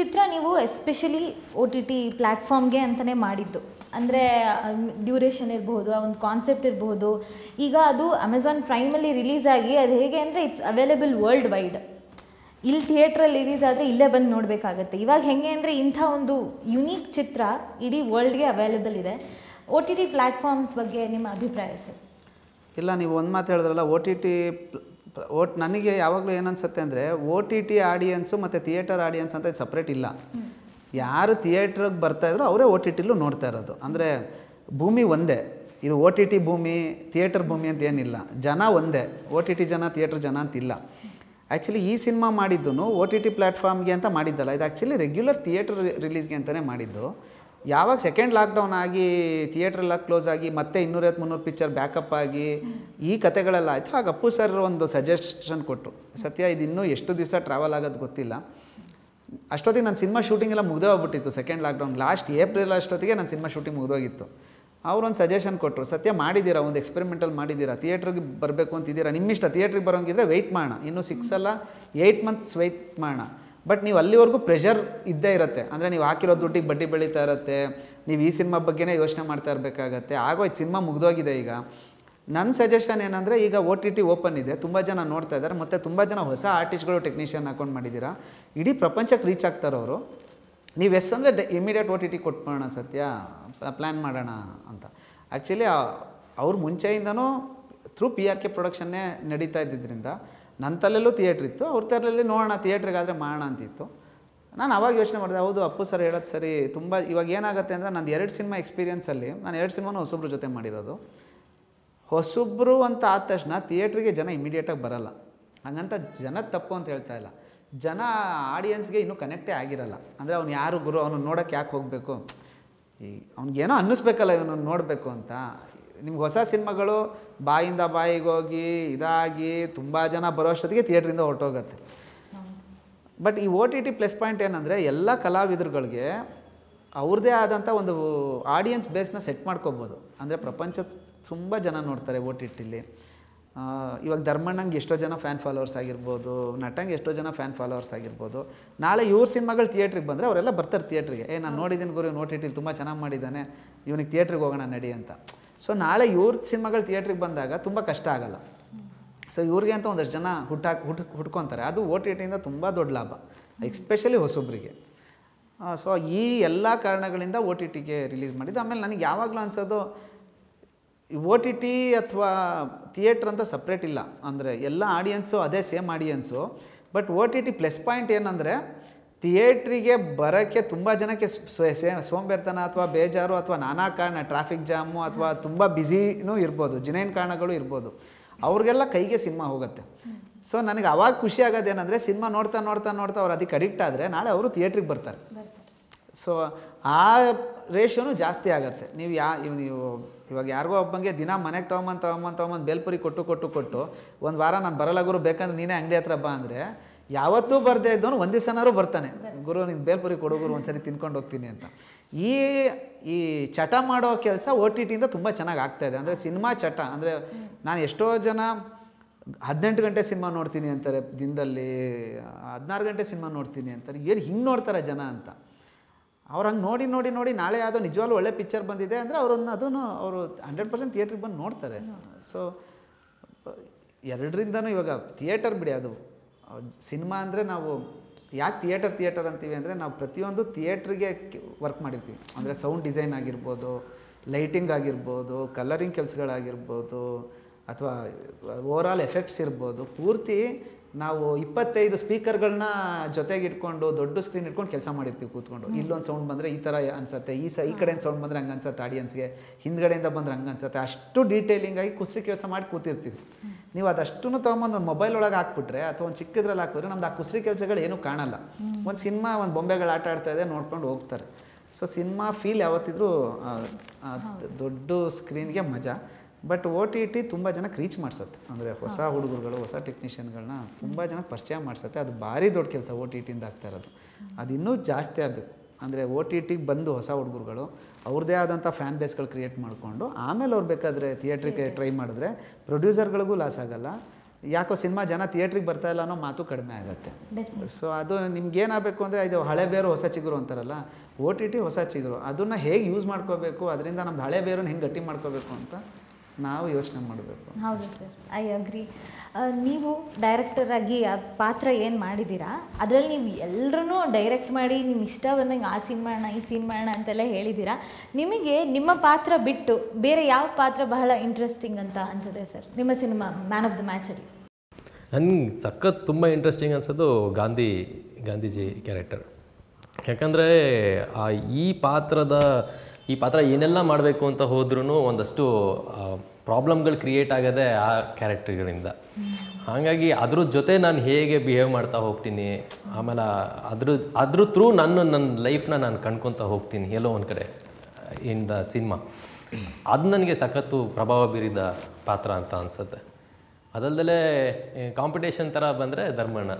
ಚಿತ್ರ ನೀವು especially O T T ಪ್ಲ್ಯಾಟ್ಫಾರ್ಮ್ಗೆ ಅಂತಲೇ ಮಾಡಿದ್ದು ಅಂದರೆ ಡ್ಯೂರೇಷನ್ ಇರಬಹುದು ಆ ಒಂದು ಕಾನ್ಸೆಪ್ಟ್ ಇರಬಹುದು ಈಗ ಅದು ಅಮೆಝಾನ್ ಪ್ರೈಮಲ್ಲಿ ರಿಲೀಸ್ ಆಗಿ ಅದು ಹೇಗೆ ಅಂದರೆ ಇಟ್ಸ್ ಅವೈಲೇಬಲ್ ವರ್ಲ್ಡ್ ವೈಡ್ ಇಲ್ಲಿ ಥಿಯೇಟ್ರಲ್ಲಿ ರಿಲೀಸ್ ಆದರೆ ಇಲ್ಲೇ ಬಂದು ನೋಡಬೇಕಾಗತ್ತೆ ಇವಾಗ ಹೆಂಗೆ ಅಂದರೆ ಇಂಥ ಒಂದು ಯುನೀಕ್ ಚಿತ್ರ ಇಡೀ ವರ್ಲ್ಡ್ಗೆ ಅವೈಲೇಬಲ್ ಇದೆ ಒ ಟಿ ಟಿ ಪ್ಲ್ಯಾಟ್ಫಾರ್ಮ್ಸ್ ಬಗ್ಗೆ ನಿಮ್ಮ ಅಭಿಪ್ರಾಯ ಸರ್ ಇಲ್ಲ ನೀವು ಒಂದು ಮಾತು ಹೇಳಿದ್ರಲ್ಲ ಓ ಟಿ ಟಿ ಓಟ್ ನನಗೆ ಯಾವಾಗಲೂ ಏನನ್ಸುತ್ತೆ ಅಂದರೆ ಓ ಟಿ ಟಿ ಆಡಿಯನ್ಸು ಮತ್ತು ಥಿಯೇಟರ್ ಆಡಿಯನ್ಸ್ ಅಂತ ಸಪ್ರೇಟ್ ಇಲ್ಲ ಯಾರು ಥಿಯೇಟ್ರಿಗೆ ಬರ್ತಾಯಿದ್ರು ಅವರೇ ಓ ಟಿ ಟಿಲೂ ನೋಡ್ತಾ ಇರೋದು ಅಂದರೆ ಭೂಮಿ ಒಂದೇ ಇದು ಓ ಟಿ ಟಿ ಭೂಮಿ ಥಿಯೇಟರ್ ಭೂಮಿ ಅಂತ ಏನಿಲ್ಲ ಜನ ಒಂದೇ ಓ ಟಿ ಟಿ ಜನ ಥಿಯೇಟ್ರ್ ಜನ ಅಂತಿಲ್ಲ ಆ್ಯಕ್ಚುಲಿ ಈ ಸಿನಿಮಾ ಮಾಡಿದ್ದು ಓ ಟಿ ಟಿ ಪ್ಲ್ಯಾಟ್ಫಾರ್ಮ್ಗೆ ಅಂತ ಮಾಡಿದ್ದಲ್ಲ ಇದು ಆ್ಯಕ್ಚುಲಿ ರೆಗ್ಯುಲರ್ ಥಿಯೇಟ್ರ್ ರಿಲೀಸ್ಗೆ ಅಂತಲೇ ಮಾಡಿದ್ದು ಯಾವಾಗ ಸೆಕೆಂಡ್ ಲಾಕ್ಡೌನ್ ಆಗಿ ಥಿಯೇಟ್ರೆಲ್ಲ ಕ್ಲೋಸ್ ಆಗಿ ಮತ್ತೆ ಇನ್ನೂರೈವತ್ತು ಮುನ್ನೂರು ಪಿಕ್ಚರ್ ಬ್ಯಾಕಪ್ ಆಗಿ ಈ ಕತೆಗಳೆಲ್ಲ ಆಯಿತು ಆಗ ಅಪ್ಪು ಸರ್ ಒಂದು ಸಜೆಷನ್ ಕೊಟ್ಟು ಸತ್ಯ ಇದು ಇನ್ನೂ ಎಷ್ಟು ದಿವಸ ಟ್ರಾವೆಲ್ ಆಗೋದು ಗೊತ್ತಿಲ್ಲ ಅಷ್ಟೊತ್ತಿಗೆ ನನ್ನ ಸಿನಿಮಾ ಶೂಟಿಂಗ್ ಎಲ್ಲ ಮುಗ್ದೇ ಹೋಗ್ಬಿಟ್ಟಿತ್ತು ಸೆಕೆಂಡ್ ಲಾಕ್ಡೌನ್ ಲಾಸ್ಟ್ ಏಪ್ರಿಲ್ ಅಷ್ಟೊತ್ತಿಗೆ ನನ್ನ ಸಿನಿಮಾ ಶೂಟಿಂಗ್ ಮುಗ್ದೋಗಿತ್ತು ಅವ್ರೊಂದು ಸಜೆಷನ್ ಕೊಟ್ಟರು ಸತ್ಯ ಮಾಡಿದ್ದೀರಾ ಒಂದು ಎಕ್ಸ್ಪೆರಿಮೆಂಟಲ್ ಮಾಡಿದ್ದೀರಾ ಥಿಯೇಟ್ರಿಗೆ ಬರಬೇಕು ಅಂತಿದ್ದೀರಾ ನಿಮ್ಮಿಷ್ಟ ಥಿಯೇಟ್ರಿಗೆ ಬರೋಂಗಿದ್ರೆ ವೆಯ್ಟ್ ಮಾಡೋಣ ಇನ್ನೂ ಸಿಕ್ಸ್ ಅಲ್ಲ ಏಯ್ಟ್ ಮಂತ್ಸ್ ವೆಯ್ಟ್ ಮಾಡೋಣ ಬಟ್ ನೀವು ಅಲ್ಲಿವರೆಗೂ ಪ್ರೆಷರ್ ಇದ್ದೇ ಇರುತ್ತೆ ಅಂದರೆ ನೀವು ಹಾಕಿರೋ ದುಡ್ಡಿಗೆ ಬಡ್ಡಿ ಬೆಳೀತಾ ಇರುತ್ತೆ ನೀವು ಈ ಸಿನಿಮಾ ಬಗ್ಗೆನೇ ಯೋಚನೆ ಮಾಡ್ತಾ ಇರಬೇಕಾಗತ್ತೆ ಆಗೋಯ್ತು ಸಿನಿಮಾ ಮುಗ್ದೋಗಿದೆ ಈಗ ನನ್ನ ಸಜೆಷನ್ ಏನಂದರೆ ಈಗ ಓ ಟಿ ಟಿ ಓಪನ್ ಇದೆ ತುಂಬ ಜನ ನೋಡ್ತಾ ಇದ್ದಾರೆ ಮತ್ತು ತುಂಬ ಜನ ಹೊಸ ಆರ್ಟಿಸ್ಟ್ಗಳು ಟೆಕ್ನಿಷಿಯನ್ ಹಾಕೊಂಡು ಮಾಡಿದ್ದೀರಾ ಇಡೀ ಪ್ರಪಂಚಕ್ಕೆ ರೀಚ್ ಆಗ್ತಾರೆ ಅವರು ನೀವು ಎಸ್ ಅಂದರೆ the immediate O T T ಕೊಟ್ಬಿಡೋಣ ಸತ್ಯ ಪ್ಲ್ಯಾನ್ ಮಾಡೋಣ ಅಂತ ಆ್ಯಕ್ಚುಲಿ ಅವ್ರು ಮುಂಚೆಯಿಂದನೂ ಥ್ರೂ ಪಿ ಆರ್ ಕೆ ಪ್ರೊಡಕ್ಷನ್ನೇ ನಡೀತಾ ಇದ್ದಿದ್ದರಿಂದ ನನ್ನ ತಲೆಯಲ್ಲೂ ಥಿಯೇಟ್ರ್ ಇತ್ತು ಅವ್ರ ತಲೆಯಲ್ಲಿ ನೋಡೋಣ ಥಿಯೇಟ್ರಿಗಾದರೆ ಮಾಡೋಣ ಅಂತಿತ್ತು ನಾನು ಅವಾಗ ಯೋಚನೆ ಮಾಡಿದೆ ಹೌದು ಅಪ್ಪು ಸರ್ ಹೇಳೋದು ಸರಿ ತುಂಬ ಇವಾಗ ಏನಾಗುತ್ತೆ ಅಂದರೆ ನಂದು ಎರಡು ಸಿನಿಮಾ ಎಕ್ಸ್ಪೀರಿಯನ್ಸಲ್ಲಿ ನಾನು ಎರಡು ಸಿನಿಮಾನು ಹೊಸಬ್ರ ಜೊತೆ ಮಾಡಿರೋದು ಹೊಸಬ್ರು ಅಂತ ಆದ ತಕ್ಷಣ ಥಿಯೇಟ್ರಿಗೆ ಜನ ಇಮಿಡಿಯೇಟಾಗಿ ಬರಲ್ಲ ಹಂಗಂತ ಜನದ ತಪ್ಪು ಅಂತ ಹೇಳ್ತಾ ಇಲ್ಲ ಜನ ಆಡಿಯನ್ಸ್ಗೆ ಇನ್ನೂ ಕನೆಕ್ಟೇ ಆಗಿರಲ್ಲ ಅಂದರೆ ಅವ್ನು ಯಾರು ಗುರು ಅವನು ನೋಡೋಕ್ಕೆ ಯಾಕೆ ಹೋಗಬೇಕು ಈ ಅವ್ನಿಗೇನೋ ಅನ್ನಿಸ್ಬೇಕಲ್ಲ ಇವನು ನೋಡಬೇಕು ಅಂತ ನಿಮ್ಗೆ ಹೊಸ ಸಿನಿಮಾಗಳು ಬಾಯಿಂದ ಬಾಯಿಗೆ ಹೋಗಿ ಇದಾಗಿ ತುಂಬ ಜನ ಬರೋ ಅಷ್ಟೊತ್ತಿಗೆ ಥಿಯೇಟ್ರಿಂದ ಹೊರಟೋಗುತ್ತೆ ಬಟ್ ಈ O T T plus point ಏನಂದರೆ ಎಲ್ಲ ಕಲಾವಿದರುಗಳಿಗೆ ಅವ್ರದ್ದೇ ಆದಂಥ ಒಂದು ಆಡಿಯನ್ಸ್ ಬೇಸ್ನ ಸೆಟ್ ಮಾಡ್ಕೋಬೋದು ಅಂದರೆ ಪ್ರಪಂಚದ ತುಂಬ ಜನ ನೋಡ್ತಾರೆ ಓ ಟಿ ಟಿಲಿ ಇವಾಗ ಧರ್ಮಣ್ಣಂಗೆ ಎಷ್ಟೋ ಜನ ಫ್ಯಾನ್ ಫಾಲೋವರ್ಸ್ ಆಗಿರ್ಬೋದು ನಟಂಗೆ ಎಷ್ಟೋ ಜನ ಫ್ಯಾನ್ ಫಾಲೋವರ್ಸ್ ಆಗಿರ್ಬೋದು ನಾಳೆ ಇವ್ರ ಸಿನಿಮಾಗಳು ಥಿಯೇಟ್ರಿಗೆ ಬಂದರೆ ಅವರೆಲ್ಲ ಬರ್ತಾರೆ ಥಿಯೇಟ್ರಿಗೆ ಏ ನಾನು ನೋಡಿದ್ದೀನಿ ಗುರು ಓ ಟಿ ಟಿಲಿ ತುಂಬ ಚೆನ್ನಾಗಿ ಮಾಡಿದ್ದಾನೆ ಇವನಿಗೆ ಥಿಯೇಟ್ರಿಗೆ ಹೋಗೋಣ ನಡಿ ಅಂತ ಸೊ ನಾಳೆ ಇವ್ರ ಸಿನಿಮಾಗಳು ಥಿಯೇಟ್ರಿಗೆ ಬಂದಾಗ ತುಂಬ ಕಷ್ಟ ಆಗಲ್ಲ ಸೊ ಇವ್ರಿಗೆ ಅಂತ ಒಂದಷ್ಟು ಜನ ಹುಟ್ಟಾಕಿ ಹುಟ್ ಹುಟ್ಕೊತಾರೆ ಅದು ಓ ಟಿ ಟಿಯಿಂದ ತುಂಬ ದೊಡ್ಡ ಲಾಭ ಎಕ್ಸ್ಪೆಷಲಿ ಹೊಸೊಬ್ಬರಿಗೆ ಸೊ ಈ ಎಲ್ಲ ಕಾರಣಗಳಿಂದ ಓ ಟಿ ಟಿಗೆ ರಿಲೀಸ್ ಮಾಡಿದ್ದು ಆಮೇಲೆ ನನಗೆ ಯಾವಾಗಲೂ ಅನ್ಸೋದು ಓ ಟಿ ಟಿ ಅಥವಾ ಥಿಯೇಟ್ರ್ ಅಂತ ಸಪ್ರೇಟ್ ಇಲ್ಲ ಅಂದರೆ ಎಲ್ಲ ಆಡಿಯನ್ಸು ಅದೇ same audience but O T T plus point ಏನಂದರೆ ಥಿಯೇಟ್ರಿಗೆ ಬರೋಕ್ಕೆ ತುಂಬ ಜನಕ್ಕೆ ಸ್ವ- ಸೇ ಸೋಂಬೇರ್ತನ ಅಥವಾ ಬೇಜಾರು ಅಥವಾ ನಾನಾ ಕಾರಣ ಟ್ರಾಫಿಕ್ ಜಾಮು ಅಥವಾ ತುಂಬ ಬ್ಯುಸಿನೂ ಇರ್ಬೋದು ಜಿನೇನ್ ಕಾರಣಗಳು ಇರ್ಬೋದು ಅವ್ರಿಗೆಲ್ಲ ಕೈಗೆ ಸಿನಿಮಾ ಹೋಗುತ್ತೆ ಸೊ ನನಗೆ ಅವಾಗ ಖುಷಿ ಆಗೋದೇನೆಂದರೆ ಸಿನಿಮಾ ನೋಡ್ತಾ ನೋಡ್ತಾ ನೋಡ್ತಾ ಅವ್ರು ಅದಕ್ಕೆ ಅಡಿಕ್ಟ್ ಆದರೆ ನಾಳೆ ಅವರು ಥಿಯೇಟ್ರಿಗೆ ಬರ್ತಾರೆ ಸೊ ಆ ರೇಷಿಯೋನು ಜಾಸ್ತಿ ಆಗುತ್ತೆ ನೀವು ಯಾ ಇವ್ ನೀವು ಇವಾಗ ಯಾರಿಗೋ ಒಬ್ಬಂಗೆ ದಿನ ಮನೆಗೆ ತೊಗೊಂಬಂದು ತೊಗೊಂಬಂದು ತೊಗೊಂಬಂದು ಬೇಲ್ಪುರಿ ಕೊಟ್ಟು ಕೊಟ್ಟು ಕೊಟ್ಟು ಒಂದು ವಾರ ನಾನು ಬರಲ್ಲ ಗುರು ಬೇಕಂದ್ರೆ ನೀನೇ ಅಂಗಡಿ ಹತ್ರ ಬಾ ಅಂದರೆ ಯಾವತ್ತೂ ಬರದೇ ಇದ್ದವನು ಒಂದು ದಿವಸನಾರು ಬರ್ತಾನೆ ಗುರು ನೀನು ಬೇಲ್ಪುರಿ ಕೊಡು ಗುರು ಒಂದ್ಸರಿ ತಿನ್ಕೊಂಡು ಹೋಗ್ತೀನಿ ಅಂತ ಈ ಈ ಚಟ ಮಾಡೋ ಕೆಲಸ ಓ ಟಿ ಟಿಯಿಂದ ತುಂಬ ಚೆನ್ನಾಗಿ ಆಗ್ತಾಯಿದೆ ಅಂದರೆ ಸಿನಿಮಾ ಚಟ ಅಂದರೆ ನಾನು ಎಷ್ಟೋ ಜನ ಹದಿನೆಂಟು ಗಂಟೆ ಸಿನಿಮಾ ನೋಡ್ತೀನಿ ಅಂತಾರೆ ದಿನದಲ್ಲಿ ಹದಿನಾರು ಗಂಟೆ ಸಿನಿಮಾ ನೋಡ್ತೀನಿ ಅಂತಾರೆ ಏನು ಹಿಂಗೆ ನೋಡ್ತಾರೆ ಜನ ಅಂತ ಅವ್ರು ಹಂಗೆ ನೋಡಿ ನೋಡಿ ನೋಡಿ ನಾಳೆ ಯಾವುದೋ ನಿಜವಾಗ್ಲೂ ಒಳ್ಳೆ ಪಿಕ್ಚರ್ ಬಂದಿದೆ ಅಂದರೆ ಅವ್ರನ್ನ ಅದನ್ನು ಅವರು ಹಂಡ್ರೆಡ್ ಪರ್ಸೆಂಟ್ ಥಿಯೇಟ್ರಿಗೆ ಬಂದು ನೋಡ್ತಾರೆ ಸೊ ಎರಡರಿಂದನೂ ಇವಾಗ ಥಿಯೇಟರ್ ಬಿಡಿ ಅದು ಸಿನಿಮಾ ಅಂದರೆ ನಾವು ಯಾಕೆ ಥಿಯೇಟರ್ ಥಿಯೇಟರ್ ಅಂತೀವಿ ಅಂದರೆ ನಾವು ಪ್ರತಿಯೊಂದು ಥಿಯೇಟ್ರಿಗೆ ವರ್ಕ್ ಮಾಡಿರ್ತೀವಿ ಅಂದರೆ ಸೌಂಡ್ ಡಿಸೈನ್ ಆಗಿರ್ಬೋದು ಲೈಟಿಂಗ್ ಆಗಿರ್ಬೋದು ಕಲರಿಂಗ್ ಕೆಲಸಗಳಾಗಿರ್ಬೋದು ಅಥವಾ ಓವರಾಲ್ ಎಫೆಕ್ಟ್ಸ್ ಇರ್ಬೋದು ಪೂರ್ತಿ ನಾವು ಇಪ್ಪತ್ತೈದು ಸ್ಪೀಕರ್ಗಳನ್ನ ಜೊತೆಗೆ ಇಟ್ಕೊಂಡು ದೊಡ್ಡ ಸ್ಕ್ರೀನ್ ಇಟ್ಕೊಂಡು ಕೆಲಸ ಮಾಡಿರ್ತೀವಿ ಕೂತ್ಕೊಂಡು ಇಲ್ಲೊಂದು ಸೌಂಡ್ ಬಂದರೆ ಈ ಥರ ಅನ್ಸುತ್ತೆ ಈ ಸ ಈ ಕಡೆಯಿಂದ ಸೌಂಡ್ ಬಂದರೆ ಹಂಗೆ ಅನ್ಸುತ್ತೆ ಆಡಿಯನ್ಸ್ಗೆ ಹಿಂದ್ಗಡೆಯಿಂದ ಬಂದರೆ ಹಂಗೆ ಅನ್ಸುತ್ತೆ ಅಷ್ಟು ಡೀಟೇಲಿಂಗ್ ಆಗಿ ಕುಸ್ರಿ ಕೆಲಸ ಮಾಡಿ ಕೂತಿರ್ತೀವಿ ನೀವು ಅದಷ್ಟು ತೊಗೊಂಬಂದು ಒಂದು ಮೊಬೈಲ್ ಒಳಗೆ ಹಾಕ್ಬಿಟ್ರೆ ಅಥವಾ ಒಂದು ಚಿಕ್ಕದ್ರಲ್ಲಿ ಹಾಕಿದ್ರೆ ನಮ್ದು ಆ ಕುಸ್ರಿ ಕೆಲಸಗಳು ಏನೂ ಕಾಣಲ್ಲ ಒಂದು ಸಿನಿಮಾ ಒಂದು ಬೊಂಬೆಗಳು ಆಟ ಆಡ್ತಾ ಇದೆ ನೋಡ್ಕೊಂಡು ಹೋಗ್ತಾರೆ ಸೊ ಸಿನಿಮಾ ಫೀಲ್ ಯಾವತ್ತಿದ್ರೂ ಆ, ಆ ದೊಡ್ಡ ಸ್ಕ್ರೀನ್ಗೆ ಮಜಾ ಬಟ್ ಓ ಟಿ ಟಿ ತುಂಬ ಜನಕ್ಕೆ ರೀಚ್ ಮಾಡಿಸುತ್ತೆ ಅಂದರೆ ಹೊಸ ಹುಡುಗರುಗಳು ಹೊಸ ಟೆಕ್ನಿಷಿಯನ್ಗಳನ್ನ ತುಂಬ ಜನಕ್ಕೆ ಪರಿಚಯ ಮಾಡಿಸುತ್ತೆ ಅದು ಭಾರಿ ದೊಡ್ಡ ಕೆಲಸ ಓ ಟಿ ಟಿಯಿಂದ ಆಗ್ತಾ ಇರೋದು ಅದು ಇನ್ನೂ ಜಾಸ್ತಿ ಆಗಬೇಕು ಅಂದರೆ ಓ ಟಿ ಟಿಗೆ ಬಂದು ಹೊಸ ಹುಡುಗರುಗಳು ಅವ್ರದ್ದೇ ಆದಂಥ ಫ್ಯಾನ್ ಬೇಸ್ಗಳು ಕ್ರಿಯೇಟ್ ಮಾಡಿಕೊಂಡು ಆಮೇಲೆ ಅವ್ರು ಬೇಕಾದರೆ ಥಿಯೇಟ್ರಿಗೆ ಟ್ರೈ ಮಾಡಿದ್ರೆ ಪ್ರೊಡ್ಯೂಸರ್ಗಳಿಗೂ ಲಾಸ್ ಆಗಲ್ಲ ಯಾಕೋ ಸಿನಿಮಾ ಜನ ಥಿಯೇಟ್ರಿಗೆ ಬರ್ತಾ ಇಲ್ಲ ಅನ್ನೋ ಮಾತು ಕಡಿಮೆ ಆಗುತ್ತೆ Definitely. ಸೊ ಅದು ನಿಮ್ಗೆ ಏನಾಗಬೇಕು ಅಂದರೆ ಇದು ಹಳೆ ಬೇರು ಹೊಸ ಚಿಗುರು ಅಂತಾರಲ್ಲ ಓ ಟಿ ಟಿ ಹೊಸ ಚಿಗುರು ಅದನ್ನು ಹೇಗೆ ಯೂಸ್ ಮಾಡ್ಕೋಬೇಕು ಅದರಿಂದ ನಮ್ದು ಹಳೆ ಬೇರನ್ನ ಹೆಂಗೆ ಗಟ್ಟಿ ಮಾಡ್ಕೋಬೇಕು ಅಂತ ನಾವು ಯೋಚನೆ ಮಾಡಬೇಕು ಹೌದು ಸರ್ ಐ ಅಗ್ರಿ ನೀವು ಡೈರೆಕ್ಟರ್ ಆಗಿ ಆ ಪಾತ್ರ ಏನು ಮಾಡಿದ್ದೀರಾ ಅದರಲ್ಲಿ ನೀವು ಎಲ್ಲರೂ ಡೈರೆಕ್ಟ್ ಮಾಡಿ ನಿಮ್ಮ ಇಷ್ಟ ಬಂದಂಗೆ ಆ ಸೀನ್ ಮಾಡೋಣ ಈ ಸೀನ್ ಮಾಡೋಣ ಅಂತೆಲ್ಲ ಹೇಳಿದ್ದೀರಾ ನಿಮಗೆ ನಿಮ್ಮ ಪಾತ್ರ ಬಿಟ್ಟು ಬೇರೆ ಯಾವ ಪಾತ್ರ ಬಹಳ ಇಂಟ್ರೆಸ್ಟಿಂಗ್ ಅಂತ ಅನ್ಸುತ್ತೆ ಸರ್ ನಿಮ್ಮ ಸಿನಿಮಾ ಮ್ಯಾನ್ ಆಫ್ ದ ಮ್ಯಾಚಲ್ಲಿ ನನಗೆ ಸಖತ್ ತುಂಬ ಇಂಟ್ರೆಸ್ಟಿಂಗ್ ಅನ್ಸೋದು ಗಾಂಧಿ ಗಾಂಧೀಜಿ ಕ್ಯಾರೆಕ್ಟರ್ ಯಾಕಂದರೆ ಆ ಈ ಪಾತ್ರದ ಈ ಪಾತ್ರ ಏನೆಲ್ಲ ಮಾಡಬೇಕು ಅಂತ ಹೋದ್ರೂ ಒಂದಷ್ಟು ಪ್ರಾಬ್ಲಮ್ಗಳು ಕ್ರಿಯೇಟ್ ಆಗೋದೇ ಆ ಕ್ಯಾರೆಕ್ಟರ್ಗಳಿಂದ ಹಾಗಾಗಿ ಅದ್ರ ಜೊತೆ ನಾನು ಹೇಗೆ ಬಿಹೇವ್ ಮಾಡ್ತಾ ಹೋಗ್ತೀನಿ ಆಮೇಲೆ ಅದ್ರ ಅದ್ರ ಥ್ರೂ ನಾನು ನನ್ನ ಲೈಫ್ನ ನಾನು ಕಣ್ಕೊತಾ ಹೋಗ್ತೀನಿ ಎಲ್ಲೋ ಒಂದು ಕಡೆ ಇನ್ ದ ಸಿನಿಮಾ ಅದು ನನಗೆ ಸಖತ್ತು ಪ್ರಭಾವ ಬೀರಿದ ಪಾತ್ರ ಅಂತ ಅನಿಸುತ್ತೆ ಅದಲ್ದಲೇ ಕಾಂಪಿಟೇಷನ್ ಥರ ಬಂದರೆ Dharmanna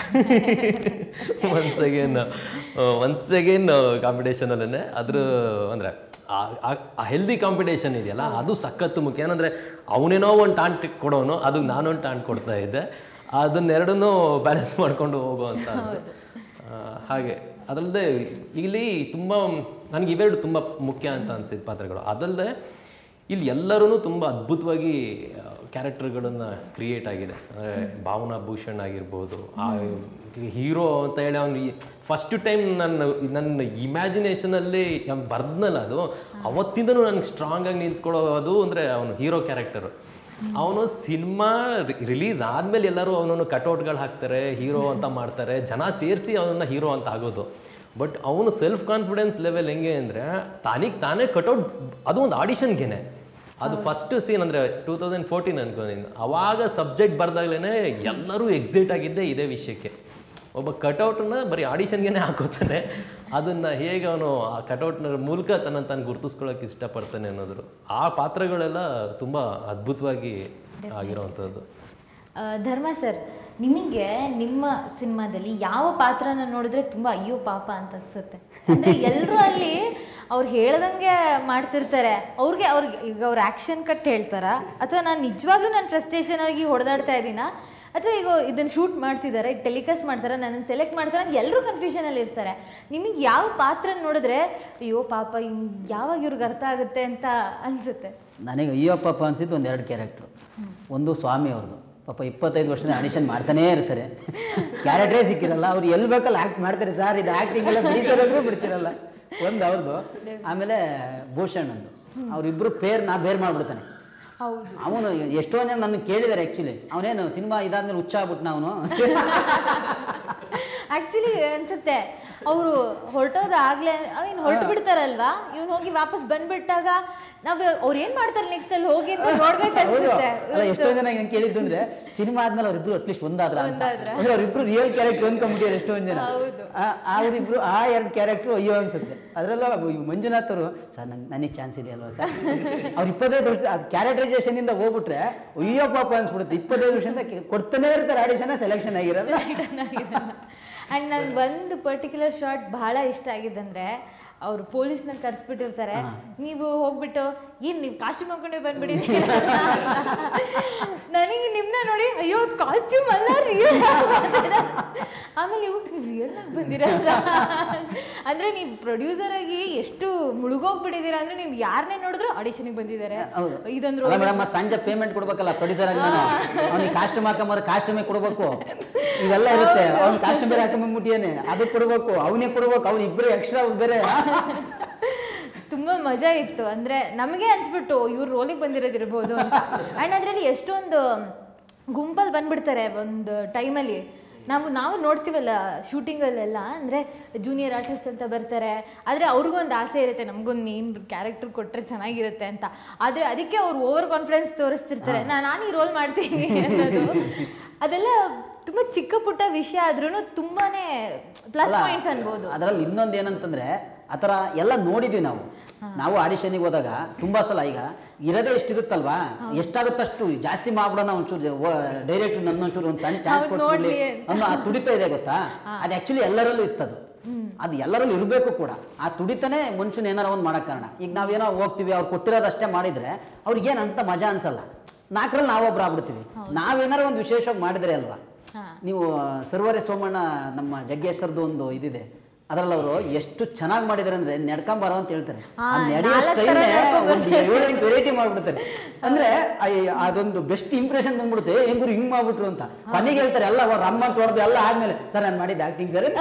once again once again ಕಾಂಪಿಟೇಷನಲ್ಲೇ ಅದ್ರ ಅಂದರೆ ಆ ಹೆಲ್ದಿ ಕಾಂಪಿಟೇಷನ್ ಇದೆಯಲ್ಲ ಅದು ಸಖತ್ತು ಮುಖ್ಯ ಏನಂದರೆ ಅವನೇನೋ ಒಂದು ಟಾಂಟ್ ಕೊಡೋನು ಅದು ನಾನೊಂದು ಟಾಂಟ್ ಕೊಡ್ತಾ ಇದ್ದೆ ಅದನ್ನೆರಡನ್ನೂ ಬ್ಯಾಲೆನ್ಸ್ ಮಾಡ್ಕೊಂಡು ಹೋಗುವಂಥ ಆ, ಹಾಗೆ ಅದಲ್ಲದೆ ಇಲ್ಲಿ ತುಂಬ ನನಗೆ ಇವೆರಡು ತುಂಬ ಮುಖ್ಯ ಅಂತ ಅನಿಸಿದ ಪಾತ್ರಗಳು ಅದಲ್ಲದೆ ಇಲ್ಲಿ ಎಲ್ಲರೂ ತುಂಬ ಅದ್ಭುತವಾಗಿ ಕ್ಯಾರೆಕ್ಟರ್ಗಳನ್ನು ಕ್ರಿಯೇಟ್ ಆಗಿದೆ ಅಂದರೆ ಭಾವನಾ ಭೂಷಣ್ ಆಗಿರ್ಬೋದು ಆ ಹೀರೋ ಅಂತ ಹೇಳಿ ಅವನು ಫಸ್ಟ್ ಟೈಮ್ ನನ್ನ ನನ್ನ ಇಮ್ಯಾಜಿನೇಷನಲ್ಲಿ ಬರ್ದ್ನಲ್ಲ ಅದು ಅವತ್ತಿಂದನೂ ನನಗೆ ಸ್ಟ್ರಾಂಗಾಗಿ ನಿಂತ್ಕೊಳ್ಳೋದು ಅಂದರೆ ಅವನು ಹೀರೋ ಕ್ಯಾರೆಕ್ಟರು ಅವನು ಸಿನಿಮಾ ರಿಲೀಸ್ ಆದಮೇಲೆ ಎಲ್ಲರೂ ಅವನನ್ನು ಕಟೌಟ್ಗಳು ಹಾಕ್ತಾರೆ ಹೀರೋ ಅಂತ ಮಾಡ್ತಾರೆ ಜನ ಸೇರಿಸಿ ಅವನನ್ನು ಹೀರೋ ಅಂತ ಆಗೋದು ಬಟ್ ಅವನು ಸೆಲ್ಫ್ ಕಾನ್ಫಿಡೆನ್ಸ್ ಲೆವೆಲ್ ಹೆಂಗೆ ಅಂದರೆ ತಾನಿಗೆ ತಾನೇ ಕಟೌಟ್ ಅದು ಒಂದು ಆಡಿಷನ್ಗೇನೆ ಅದು ಫಸ್ಟ್ ಸೀನ್ ಅಂದರೆ ಟೂ ತೌಸಂಡ್ ಫೋರ್ಟೀನ್ ಅನ್ಕೊಂಡಿದ್ದೀನಿ ಅವಾಗ ಸಬ್ಜೆಕ್ಟ್ ಬರ್ದಾಗ್ಲೇ ಎಲ್ಲರೂ ಎಕ್ಸೈಟ್ ಆಗಿದ್ದೆ ಇದೇ ವಿಷಯಕ್ಕೆ ಒಬ್ಬ ಕಟೌಟನ್ನ ಬರೀ ಆಡಿಷನ್ಗೆ ಹಾಕೋತಾನೆ ಅದನ್ನು ಹೇಗೆ ಅವನು ಆ ಕಟೌಟ್ನ ಮೂಲಕ ತನ್ನ ತಾನು ಗುರುತಿಸ್ಕೊಳ್ಳೋಕೆ ಇಷ್ಟಪಡ್ತಾನೆ ಅನ್ನೋದ್ರು ಆ ಪಾತ್ರಗಳೆಲ್ಲ ತುಂಬ ಅದ್ಭುತವಾಗಿ ಆಗಿರೋವಂಥದ್ದು ಆ, ಧರ್ಮ ಸರ್ ನಿಮಗೆ ನಿಮ್ಮ ಸಿನಿಮಾದಲ್ಲಿ ಯಾವ ಪಾತ್ರನ ನೋಡಿದ್ರೆ ತುಂಬ ಅಯ್ಯೋ ಪಾಪ ಅಂತ ಅನ್ಸುತ್ತೆ ಅಂದರೆ ಎಲ್ಲರೂ ಅಲ್ಲಿ ಅವ್ರು ಹೇಳ್ದಂಗೆ ಮಾಡ್ತಿರ್ತಾರೆ ಅವ್ರಿಗೆ ಅವ್ರಿಗೆ ಈಗ ಅವ್ರು ಆ್ಯಕ್ಷನ್ ಕಟ್ ಹೇಳ್ತಾರಾ ಅಥವಾ ನಾನು ನಿಜವಾಗ್ಲೂ ನಾನು ಫ್ರಸ್ಟ್ರೇಷನ್ ಆಗಿ ಹೊಡೆದಾಡ್ತಾ ಇದ್ದೀನಾ ಅಥವಾ ಈಗ ಇದನ್ನು ಶೂಟ್ ಮಾಡ್ತಿದ್ದಾರೆ ಈಗ ಟೆಲಿಕಾಸ್ಟ್ ಮಾಡ್ತಾರೆ ನನ್ನನ್ನು ಸೆಲೆಕ್ಟ್ ಮಾಡ್ತಾರೆ ಅಂತ ಎಲ್ಲರೂ ಕನ್ಫ್ಯೂಷನಲ್ಲಿ ಇರ್ತಾರೆ ನಿಮಗೆ ಯಾವ ಪಾತ್ರ ನೋಡಿದ್ರೆ ಅಯ್ಯೋ ಪಾಪ ಹಿಂಗೆ ಯಾವಾಗ ಇವ್ರಿಗೆ ಅರ್ಥ ಆಗುತ್ತೆ ಅಂತ ಅನಿಸುತ್ತೆ ನನಗೆ ಅಯ್ಯೋ ಪಾಪ ಅನ್ಸಿದ್ದು ಒಂದು ಎರಡು ಕ್ಯಾರೆಕ್ಟ್ರು ಒಂದು ಸ್ವಾಮಿ ಅವ್ರದ್ದು ಪಾಪ ಇಪ್ಪತ್ತೈದು ವರ್ಷದ ಆಡಿಷನ್ ಮಾಡ್ತಾನೇ ಇರ್ತಾರೆ ಕ್ಯಾರೆಕ್ಟ್ರೇ ಸಿಕ್ಕಿರಲ್ಲ ಅವ್ರು ಎಲ್ಲಿ ಬೇಕಲ್ಲ ಆ್ಯಕ್ಟ್ ಮಾಡ್ತಾರೆ ಸರ್ ಇದು ಆ್ಯಕ್ಟಿಂಗ್ ಎಲ್ಲ ಬಿಡಿಸೋದ್ರೂ ಬಿಡ್ತಿರಲ್ಲ ಒಂದು ಅವ್ರದ್ದು ಆಮೇಲೆ ಭೂಷಣ್ ಅಂದು ಅವರಿಬ್ಬರು ಪೇರ್ ನಾ ಬೇರ್ ಮಾಡ್ಬಿಡ್ತಾನೆ ಹೌದು ಅವನು ಎಷ್ಟೋ ಜನ ನನ್ನ ಕೇಳಿದ್ದಾರೆ ಆ್ಯಕ್ಚುಲಿ ಅವನೇನು ಸಿನಿಮಾ ಇದಾದ್ಮೇಲೆ ಹುಚ್ಚ ಆಗ್ಬಿಟ್ನ ಅವನು ಆಕ್ಚುಲಿ ಅನ್ಸುತ್ತೆ ಅವರು ಹೊರಟೋದ ಆಗ್ಲೇ ಇನ್ನು ಹೊರಟು ಬಿಡ್ತಾರಲ್ವಾ ಇವ್ನು ಹೋಗಿ ವಾಪಸ್ ಬಂದ್ಬಿಟ್ಟಾಗ ನಾವು ಅವ್ರು ಏನ್ ಮಾಡ್ತಾರೆ ನೆಕ್ಸ್ಟ್ ಅಲ್ಲಿ ಹೋಗಿ ಅಂತ ಹೌದು ನೋಡ್ಬೇಕನ್ಸುತ್ತೆ ಅಲ್ಲ ಎಷ್ಟೋ ಜನ ನಂಗೆ ಕೇಳಿದ್ದು ಅಂದ್ರೆ ಸಿನಿಮಾ ಆದ್ಮೇಲೆ ಅವ್ರಿಬ್ರು ಅಟ್ಲೀಸ್ಟ್ ಒಂದಾದ್ರ ಅಂತ ಒಂದಾದ್ರ. ಅಂದ್ರೆ ಅವ್ರಿಬ್ರು ರಿಯಲ್ ಕ್ಯಾರೆಕ್ಟರ್ ಅನ್ಕೊಂಡ್ಬಿಟ್ಟಿದ್ದಾರೆ ಎಷ್ಟೊಂದು ಜನ ಹೌದು. ಆ- ಅವರಿಬ್ರು ಆ ಎರಡು ಕ್ಯಾರೆಕ್ಟರ್ ಅಯ್ಯೋ ಅನ್ಸುತ್ತೆ ಅದರಲ್ಲ ಮಂಜುನಾಥ್ ಅವರು ಸರ್ ನಂಗೆ ನನಗೆ ಚಾನ್ಸ್ ಇದೆಯಲ್ವಾ ಸರ್ ಅವ್ರು ಇಪ್ಪತ್ತೈದು ವರ್ಷ ಕ್ಯಾರೆಕ್ಟರೈಸೇಷನ್ ಇಂದ ಹೋಗ್ಬಿಟ್ರೆ ಅಯ್ಯೋ ಪಾಪ ಅನ್ಸ್ಬಿಡುತ್ತೆ ಇಪ್ಪತ್ತೈದು ವರ್ಷದಿಂದ ಕೆ- ಕೊಡ್ತಾನೆ ಇರ್ತಾರೆ ಆಡಿಷನ್ ಸೆಲೆಕ್ಷನ್ ಆಗಿರಲ್ಲ ಅಂಡ್ ನನ್ಗೆ ಒಂದು ಪರ್ಟಿಕ್ಯುಲರ್ ಶಾರ್ಟ್ ಬಹಳ ಇಷ್ಟ ಆಗಿದ್ದಂದ್ರೆ ಅವರು ಪೊಲೀಸ್ನ ಕರ್ಸ್ಬಿಟ್ಟಿರ್ತಾರೆ ನೀವು ಹೋಗ್ಬಿಟ್ಟು ಏನ್ ನೀವು ಕಾಸ್ಟ್ಯೂಮ್ ಹಾಕೊಂಡೇ ಬಂದ್ಬಿಟ್ಟಿದ್ದೀರ ನನಗೆ ನಿಮ್ನ ನೋಡಿ ಅಯ್ಯೋ ಕಾಸ್ಟ್ಯೂಮ್ ಅಲ್ಲ ರಿಯಲ್ ಆಮೇಲೆ ನೀವು ರಿಯಲ್ ಆಗಿ ಬಂದಿರಲ್ಲ ಅಂದ್ರೆ ನೀವು ಪ್ರೊಡ್ಯೂಸರ್ ಆಗಿ ಎಷ್ಟು ಮುಳುಗೋಗ್ಬಿಟ್ಟಿದ್ದೀರಾ ಅಂದ್ರೆ ನೀವು ಯಾರನ್ನೇ ನೋಡಿದ್ರು ಆಡಿಷನ್ಗೆ ಬಂದಿದ್ದಾರೆ ಹೌದು ಇದೊಂದು ಅಲ್ಲ ಮೇಡಮ್ ಮತ್ತೆ ಸಂಜೆ ಪೇಮೆಂಟ್ ಕೊಡ್ಬೇಕಲ್ಲ ಪ್ರೊಡ್ಯೂಸರ್ ಆಗಿ ನಾನು ಅವ್ನಿಗೆ ಕಾಸ್ಟ್ಯೂಮ್ ಹಾಕೊಂಬಾರ ಕಾಸ್ಟ್ಯೂಮೇ ಕೊಡ್ಬೇಕು ಇವೆಲ್ಲ ಇರುತ್ತೆ ಅವ್ನು ಕಾಸ್ಟ್ಯೂಮ್ ಬೇರೆ ಹಾಕೊಂಬಂದ್ಬಿಟ್ಟಿಯಾನೆ ಅದು ಕೊಡ್ಬೇಕು ಅವನೇ ಕೊಡ್ಬೇಕು ಅವ್ನು ಇಬ್ಬರು ಎಕ್ಸ್ಟ್ರಾ ಬೇರೆ ತುಂಬಾ ಮಜಾ ಇತ್ತು ಅಂದ್ರೆ ನಮಗೆ ಅನ್ಸ್ಬಿಟ್ಟು ಇವ್ರು ರೋಲಿಗೆ ಬಂದಿರೋದಿರ್ಬೋದು ಅಂತ ಅಂಡ್ ಅದರಲ್ಲಿ ಎಷ್ಟೊಂದು ಗುಂಪಲ್ಲಿ ಬಂದ್ಬಿಡ್ತಾರೆ ಒಂದು ಟೈಮಲ್ಲಿ ನಾವು ನಾವು ನೋಡ್ತೀವಲ್ಲ ಶೂಟಿಂಗಲ್ಲೆಲ್ಲ ಅಂದರೆ ಜೂನಿಯರ್ ಆರ್ಟಿಸ್ಟ್ ಅಂತ ಬರ್ತಾರೆ ಆದರೆ ಅವ್ರಿಗೂ ಒಂದು ಆಸೆ ಇರುತ್ತೆ ನಮಗೊಂದು ಮೇನ್ ಕ್ಯಾರೆಕ್ಟರ್ ಕೊಟ್ಟರೆ ಚೆನ್ನಾಗಿರುತ್ತೆ ಅಂತ ಆದರೆ ಅದಕ್ಕೆ ಅವ್ರು ಓವರ್ ಕಾನ್ಫಿಡೆನ್ಸ್ ತೋರಿಸ್ತಿರ್ತಾರೆ ನಾನು ನಾನು ಈ ರೋಲ್ ಮಾಡ್ತೀನಿ ಅನ್ನೋದು ಅದೆಲ್ಲ ತುಂಬ ಚಿಕ್ಕ ಪುಟ್ಟ ವಿಷಯ ಆದ್ರೂ ತುಂಬಾನೇ ಪ್ಲಸ್ ಪಾಯಿಂಟ್ಸ್ ಅನ್ಬೋದು ಅದರಲ್ಲಿ ಇನ್ನೊಂದು ಏನಂತಂದ್ರೆ ಆ ಥರ ಎಲ್ಲ ನೋಡಿದ್ವಿ ನಾವು ನಾವು ಆಡಿಷನಿಗೆ ಹೋದಾಗ ತುಂಬಾ ಸಲ ಈಗ ಇರೋದೇ ಎಷ್ಟಿರುತ್ತಲ್ವಾ ಎಷ್ಟಾಗುತ್ತಷ್ಟು ಜಾಸ್ತಿ ಮಾಡ್ಬಿಡೋಣ ಒಂಚೂರು ಡೈರೆಕ್ಟ್ ನನ್ನ ಒಂಚೂರು ಒಂದು ಸಣ್ಣ ಚಾನ್ಸ್ ಹೌದು, ಕೊಟ್ಬಿಡ್ಲಿ ನೋಡ್ಲಿ. ಅನ್ನೋ ಆ ತುಡಿತ ಇದೆ ಗೊತ್ತಾ ಅದು ಆಕ್ಚುಲಿ ಎಲ್ಲರಲ್ಲೂ ಇತ್ತದು ಅದು ಎಲ್ಲರಲ್ಲೂ ಇರಬೇಕು ಕೂಡ ಆ ತುಡಿತನೇ ಮನುಷ್ಯನ ಏನಾರ ಒಂದು ಮಾಡಕ್ ಕಾರಣ ಈಗ ನಾವೇನೋ ಹೋಗ್ತೀವಿ ಅವ್ರು ಕೊಟ್ಟಿರೋದಷ್ಟೇ ಮಾಡಿದ್ರೆ ಅವ್ರಿಗೇನು ಅಂತ ಮಜಾ ಅನ್ಸಲ್ಲ ನಾಲ್ಕರಲ್ಲಿ ನಾವೊಬ್ರು ಆಗ್ಬಿಡ್ತೀವಿ ನಾವೇನಾರು ಒಂದು ವಿಶೇಷವಾಗಿ ಮಾಡಿದ್ರೆ ಅಲ್ವಾ ಹಾ. ನೀವು ಸರ್ವರೇ ಸೋಮಣ್ಣ ನಮ್ಮ ಜಗ್ಗೇಶ್ವರದ್ದು ಒಂದು ಇದಿದೆ ಅದರಲ್ಲಿ ಅವರು ಎಷ್ಟು ಚೆನ್ನಾಗಿ ಮಾಡಿದಾರೆ ಅಂದ್ರೆ ನಡ್ಕೊಂಬಾರೋ ಅಂತ ಹೇಳ್ತಾರೆ ಹಾ, ಆ ನಡೆಯೋ ನಾಲ್ಕು ಥರ ಸ್ಟೈಲ್ನೇ ನಡ್ಕೊಂಡ್ ಒಂದು ಏಳೆಂಟು ವೆರೈಟಿ ಮಾಡ್ಬಿಡ್ತಾರೆ ಅಂದ್ರೆ ಆ ಈ- ಅದೊಂದು ಬೆಸ್ಟ್ ಇಂಪ್ರೆಷನ್ ಬಂದ್ಬಿಡುತ್ತೆ ಹೆಂಗುರು ಹಿಂಗ್ ಮಾಡ್ಬಿಟ್ರು ಅಂತ ಕೊನೆಗೆ ಹೇಳ್ತಾರೆ ಎಲ್ಲ ಅವ್ರು ಅಮ್ಮ ಅಂತ ಹೊಡೆದು ಎಲ್ಲ ಆದ್ಮೇಲೆ ಸರ್ ನಾನು ಮಾಡಿದ್ದು ಆಕ್ಟಿಂಗ್ ಸರ್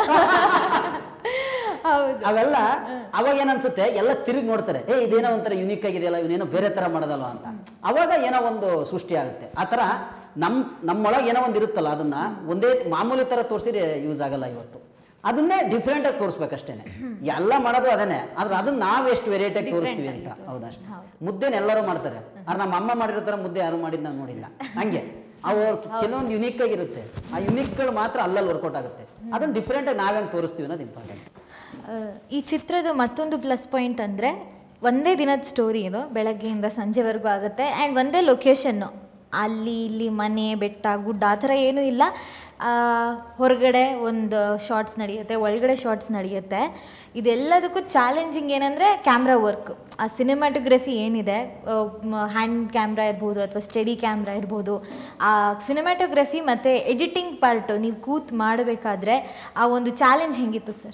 ಹೌದು ಅವೆಲ್ಲ ಅವಾಗ ಏನನ್ಸುತ್ತೆ ಎಲ್ಲ ತಿರುಗಿ ನೋಡ್ತಾರೆ ಏ ಇದೇನೋ ಒಂಥರ ಯುನಿಕ್ ಆಗಿದೆಯಲ್ಲ ಇವನೇನೋ ಬೇರೆ ತರ ಮಾಡೋದಲ್ವ ಅಂತ ಅವಾಗ ಏನೋ ಒಂದು ಸೃಷ್ಟಿ ಆಗುತ್ತೆ ಆ ಥರ ನಮ್ ನಮ್ಮೊಳಗೆ ಏನೋ ಒಂದು ಇರುತ್ತಲ್ಲ ಅದನ್ನ ಒಂದೇ ಮಾಮೂಲಿ ತರ ತೋರಿಸಿದ್ರೆ ಯೂಸ್ ಆಗಲ್ಲ ಇವತ್ತು ಅದನ್ನೇ ಡಿಫ್ರೆಂಟ್ ಆಗಿ ತೋರಿಸ್ಬೇಕಷ್ಟೇನೆ ಎಲ್ಲ ಮಾಡೋದು ಅದನ್ನೇ ಆದ್ರೆ ಅದನ್ನ ನಾವ್ ಎಷ್ಟು ವೆರೈಟಿ ಆಗಿ ತೋರಿಸ್ತೀವಿ ಅಂತ ಹೌದಷ್ಟೇ ಮುದ್ದೆನ ಎಲ್ಲರೂ ಮಾಡ್ತಾರೆ ಆದ್ರೆ ನಮ್ಮ ಅಮ್ಮ ಮಾಡಿರೋ ತರ ಮುದ್ದೆ ಯಾರು ಮಾಡಿದ್ ನಾನು ನೋಡಿಲ್ಲ ಹಂಗೆ ಅವು ಕೆಲವೊಂದು ಯುನಿಕ್ ಆಗಿರುತ್ತೆ ಆ ಯುನಿಕ್ಗಳು ಮಾತ್ರ ಅಲ್ಲಲ್ಲಿ ವರ್ಕೌಟ್ ಆಗುತ್ತೆ ಅದನ್ನ ಡಿಫ್ರೆಂಟ್ ಆಗಿ ನಾವ್ ಹೆಂಗ್ ತೋರಿಸ್ತೀವಿ ಅನ್ನೋದು ಇಂಪಾರ್ಟೆಂಟ್ ಆ, ಈ ಚಿತ್ರದ ಮತ್ತೊಂದು ಪ್ಲಸ್ ಪಾಯಿಂಟ್ ಅಂದರೆ ಒಂದೇ ದಿನದ ಸ್ಟೋರಿ ಇದು ಬೆಳಗ್ಗೆಯಿಂದ ಸಂಜೆವರೆಗೂ ಆಗುತ್ತೆ ಆ್ಯಂಡ್ ಒಂದೇ ಲೊಕೇಶನ್ನು ಅಲ್ಲಿ ಇಲ್ಲಿ ಮನೆ ಬೆಟ್ಟ ಗುಡ್ಡ ಆ ಥರ ಏನೂ ಇಲ್ಲ ಆ, ಹೊರಗಡೆ ಒಂದು ಶಾರ್ಟ್ಸ್ ನಡೆಯುತ್ತೆ ಒಳಗಡೆ ಶಾರ್ಟ್ಸ್ ನಡೆಯುತ್ತೆ ಇದೆಲ್ಲದಕ್ಕೂ ಚಾಲೆಂಜಿಂಗ್ ಏನಂದರೆ ಕ್ಯಾಮ್ರಾ ವರ್ಕ್ ಆ ಸಿನಿಮಾಟೋಗ್ರಫಿ ಏನಿದೆ ಹ್ಯಾಂಡ್ ಕ್ಯಾಮ್ರಾ ಇರ್ಬೋದು ಅಥವಾ ಸ್ಟಡಿ ಕ್ಯಾಮ್ರಾ ಇರ್ಬೋದು ಆ ಸಿನಿಮಾಟೋಗ್ರಫಿ ಮತ್ತು ಎಡಿಟಿಂಗ್ ಪಾರ್ಟು ನೀವು ಕೂತ್ ಮಾಡಬೇಕಾದ್ರೆ ಆ ಒಂದು ಚಾಲೆಂಜ್ ಹೆಂಗಿತ್ತು ಸರ್